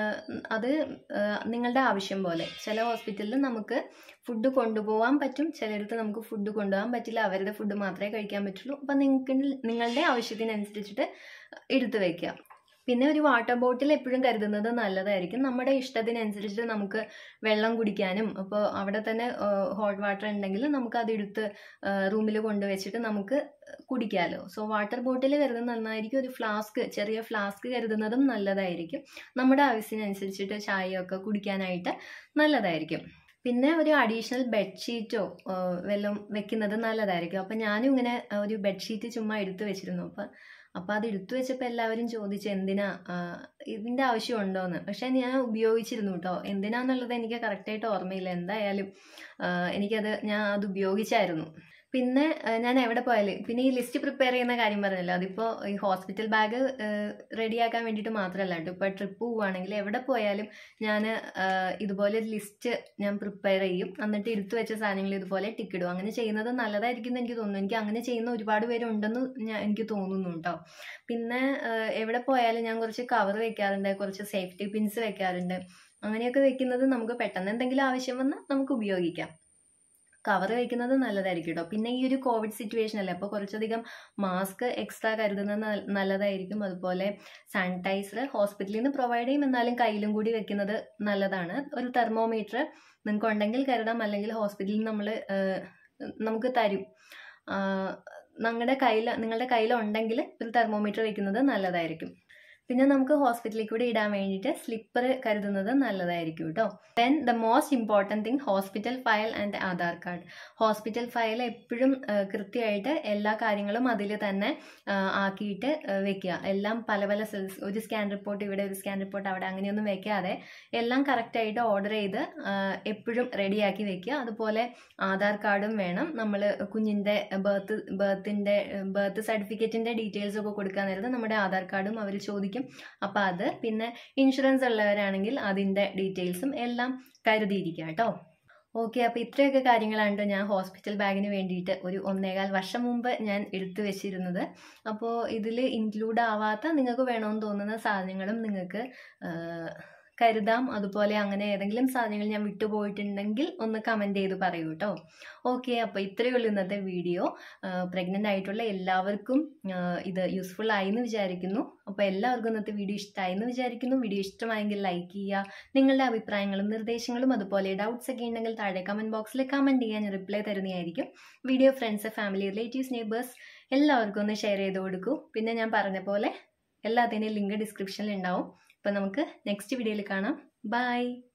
അത് ആ, നിങ്ങളുടെ ആവശ്യം പോലെ ചില ഹോസ്പിറ്റലിൽ നമുക്ക് ഫുഡ് കൊണ്ടുപോകാൻ പറ്റും ചിലയിടത്ത് നമുക്ക് ഫുഡ് കൊണ്ടുപോകാൻ പറ്റില്ല അവരുടെ ഫുഡ് മാത്രമേ കഴിക്കാൻ പറ്റുള്ളൂ അപ്പം നിങ്ങൾക്ക് നിങ്ങളുടെ ആവശ്യത്തിനനുസരിച്ചിട്ട് എടുത്തു വയ്ക്കുക പിന്നെ ഒരു വാട്ടർ ബോട്ടിൽ എപ്പോഴും കരുതുന്നത് നല്ലതായിരിക്കും നമ്മുടെ ഇഷ്ടത്തിനനുസരിച്ചിട്ട് നമുക്ക് വെള്ളം കുടിക്കാനും അപ്പോൾ അവിടെ തന്നെ ഹോട്ട് വാട്ടർ ഉണ്ടെങ്കിൽ നമുക്ക് അതെടുത്ത് റൂമിൽ കൊണ്ടുവച്ചിട്ട് നമുക്ക് കുടിക്കാമല്ലോ സോ വാട്ടർ ബോട്ടിൽ കരുതുന്നത് നന്നായിരിക്കും ഒരു ഫ്ലാസ്ക് ചെറിയ ഫ്ലാസ്ക് കരുതുന്നതും നല്ലതായിരിക്കും നമ്മുടെ ആവശ്യത്തിനനുസരിച്ചിട്ട് ചായയൊക്കെ കുടിക്കാനായിട്ട് നല്ലതായിരിക്കും പിന്നെ ഒരു അഡീഷണൽ ബെഡ്ഷീറ്റോ വല്ലതും വെക്കുന്നത് നല്ലതായിരിക്കും അപ്പം ഞാനും ഇങ്ങനെ ആ, ഒരു ബെഡ്ഷീറ്റ് ചുമ്മാ എടുത്തു വെച്ചിരുന്നു അപ്പം അപ്പം അത് എടുത്തു വെച്ചപ്പോൾ എല്ലാവരും ചോദിച്ചു എന്തിനാ ആ, ഇതിൻ്റെ ആവശ്യമുണ്ടോയെന്ന് പക്ഷേ ഞാൻ ഉപയോഗിച്ചിരുന്നു കേട്ടോ എന്തിനാന്നുള്ളത് എനിക്ക് കറക്റ്റായിട്ട് ഓർമ്മയില്ല എന്തായാലും ആ, എനിക്കത് ഞാൻ അത് ഉപയോഗിച്ചായിരുന്നു പിന്നെ ആ, ഞാൻ എവിടെ പോയാലും പിന്നെ ഈ ലിസ്റ്റ് പ്രിപ്പയർ ചെയ്യുന്ന കാര്യം പറഞ്ഞല്ലോ അതിപ്പോൾ ഈ ഹോസ്പിറ്റൽ ബാഗ് റെഡിയാക്കാൻ വേണ്ടിയിട്ട് മാത്രമല്ല കേട്ടോ ഇപ്പോൾ ട്രിപ്പ് പോവുകയാണെങ്കിൽ എവിടെ പോയാലും ഞാൻ ഇതുപോലെ ലിസ്റ്റ് ഞാൻ പ്രിപ്പയർ ചെയ്യും എന്നിട്ട് എടുത്തു വെച്ച സാധനങ്ങൾ ഇതുപോലെ ടിക്ക് ഇടും അങ്ങനെ ചെയ്യുന്നത് നല്ലതായിരിക്കും എന്ന് എനിക്ക് തോന്നുന്നു എനിക്ക് അങ്ങനെ ചെയ്യുന്ന ഒരുപാട് പേരുണ്ടെന്ന് ഞാൻ എനിക്ക് തോന്നുന്നു കേട്ടോ പിന്നെ ആ, എവിടെ പോയാലും ഞാൻ കുറച്ച് കവർ വെക്കാറുണ്ട് കുറച്ച് സേഫ്റ്റി പിൻസ് വെക്കാറുണ്ട് അങ്ങനെയൊക്കെ വെക്കുന്നത് നമുക്ക് പെട്ടെന്ന് എന്തെങ്കിലും ആവശ്യം വന്നാൽ നമുക്ക് ഉപയോഗിക്കാം കവർ വെക്കുന്നത് നല്ലതായിരിക്കും കേട്ടോ പിന്നെ ഈ ഒരു കോവിഡ് സിറ്റുവേഷൻ അല്ലേ അപ്പോൾ കുറച്ചധികം മാസ്ക് എക്സ്ട്രാ കരുതുന്നത് നൽ- നല്ലതായിരിക്കും അതുപോലെ സാനിറ്റൈസർ ഹോസ്പിറ്റലിൽ നിന്ന് പ്രൊവൈഡ് ചെയ്യും എന്നാലും കയ്യിലും കൂടി വെക്കുന്നത് നല്ലതാണ് ഒരു തെർമോമീറ്റർ നിങ്ങൾക്ക് ഉണ്ടെങ്കിൽ കരുതാം അല്ലെങ്കിൽ ഹോസ്പിറ്റലിൽ നമ്മൾ നമുക്ക് തരും നിങ്ങളുടെ കയ്യിൽ നിങ്ങളുടെ കയ്യിൽ ഉണ്ടെങ്കിൽ ഒരു തെർമോമീറ്റർ വെക്കുന്നത് നല്ലതായിരിക്കും പിന്നെ നമുക്ക് ഹോസ്പിറ്റലിൽ കൂടി ഇടാൻ വേണ്ടിയിട്ട് സ്ലിപ്പർ കരുതുന്നത് നല്ലതായിരിക്കും കേട്ടോ then the most important thing hospital file and Aadhaar card hospital file എപ്പോഴും കൃത്യമായിട്ട് എല്ലാ കാര്യങ്ങളും അതിൽ തന്നെ ആ, ആക്കിയിട്ട് ആ, വെക്കുക എല്ലാം പല പല സെൽസ് ഒരു സ്കാൻ റിപ്പോർട്ട് ഇവിടെ ഒരു സ്കാൻ റിപ്പോർട്ട് അവിടെ അങ്ങനെയൊന്നും വെക്കാതെ എല്ലാം കറക്റ്റായിട്ട് ഓർഡർ ചെയ്ത് എപ്പോഴും റെഡിയാക്കി വെക്കുക അതുപോലെ ആധാർ കാർഡും വേണം നമ്മൾ കുഞ്ഞിൻ്റെ ബർത്ത് ബർത്തിൻ്റെ ബർത്ത് സർട്ടിഫിക്കറ്റിൻ്റെ ഡീറ്റെയിൽസ് ഒക്കെ കൊടുക്കാൻ നേരത്ത് നമ്മുടെ ആധാർ കാർഡും അവർ ചോദിക്കും അപ്പോൾ അത് പിന്നെ ഇൻഷുറൻസ് ഉള്ളവരാണെങ്കിൽ അതിൻ്റെ ഡീറ്റെയിൽസും എല്ലാം കരുതിയിരിക്കുക കേട്ടോ ഓക്കെ അപ്പോൾ ഇത്രയൊക്കെ കാര്യങ്ങളാണ് ട്ടോ ഞാൻ ഹോസ്പിറ്റൽ ബാഗിന് വേണ്ടിയിട്ട് ഒരു ഒന്നേകാൽ വർഷം മുമ്പ് ഞാൻ എടുത്തു വെച്ചിരുന്നത് അപ്പോൾ ഇതിൽ ഇൻക്ലൂഡ് ആവാത്ത നിങ്ങൾക്ക് വേണമെന്ന് തോന്നുന്ന സാധനങ്ങളും നിങ്ങൾക്ക് ആ, കരുതാം അതുപോലെ അങ്ങനെ ഏതെങ്കിലും സാധനങ്ങൾ ഞാൻ വിട്ടുപോയിട്ടുണ്ടെങ്കിൽ ഒന്ന് കമൻറ്റ് ചെയ്ത് പറയൂ കേട്ടോ ഓക്കെ അപ്പോൾ ഇത്രയേ ഉള്ളൂ ഇന്നത്തെ വീഡിയോ പ്രഗ്നൻ്റ് ആയിട്ടുള്ള എല്ലാവർക്കും ആ, ഇത് യൂസ്ഫുൾ ആയി എന്ന് വിചാരിക്കുന്നു അപ്പോൾ എല്ലാവർക്കും ഇന്നത്തെ വീഡിയോ ഇഷ്ടമായി എന്ന് വിചാരിക്കുന്നു വീഡിയോ ഇഷ്ടമായെങ്കിൽ ലൈക്ക് ചെയ്യുക നിങ്ങളുടെ അഭിപ്രായങ്ങളും നിർദ്ദേശങ്ങളും അതുപോലെ ഡൗട്ട്സ് ഒക്കെ ഉണ്ടെങ്കിൽ താഴെ കമൻറ്റ് ബോക്സിൽ കമൻറ്റ് ചെയ്യാൻ ഞാൻ റിപ്ലൈ തരുന്നതായിരിക്കും video friends family relatives neighbours എല്ലാവർക്കും ഒന്ന് ഷെയർ ചെയ്ത് കൊടുക്കൂ പിന്നെ ഞാൻ പറഞ്ഞ പോലെ എല്ലാത്തിൻ്റെയും ലിങ്ക് ഡിസ്ക്രിപ്ഷനിൽ ഉണ്ടാവും അപ്പോൾ നമുക്ക് നെക്സ്റ്റ് വീഡിയോയിൽ കാണാം ബൈ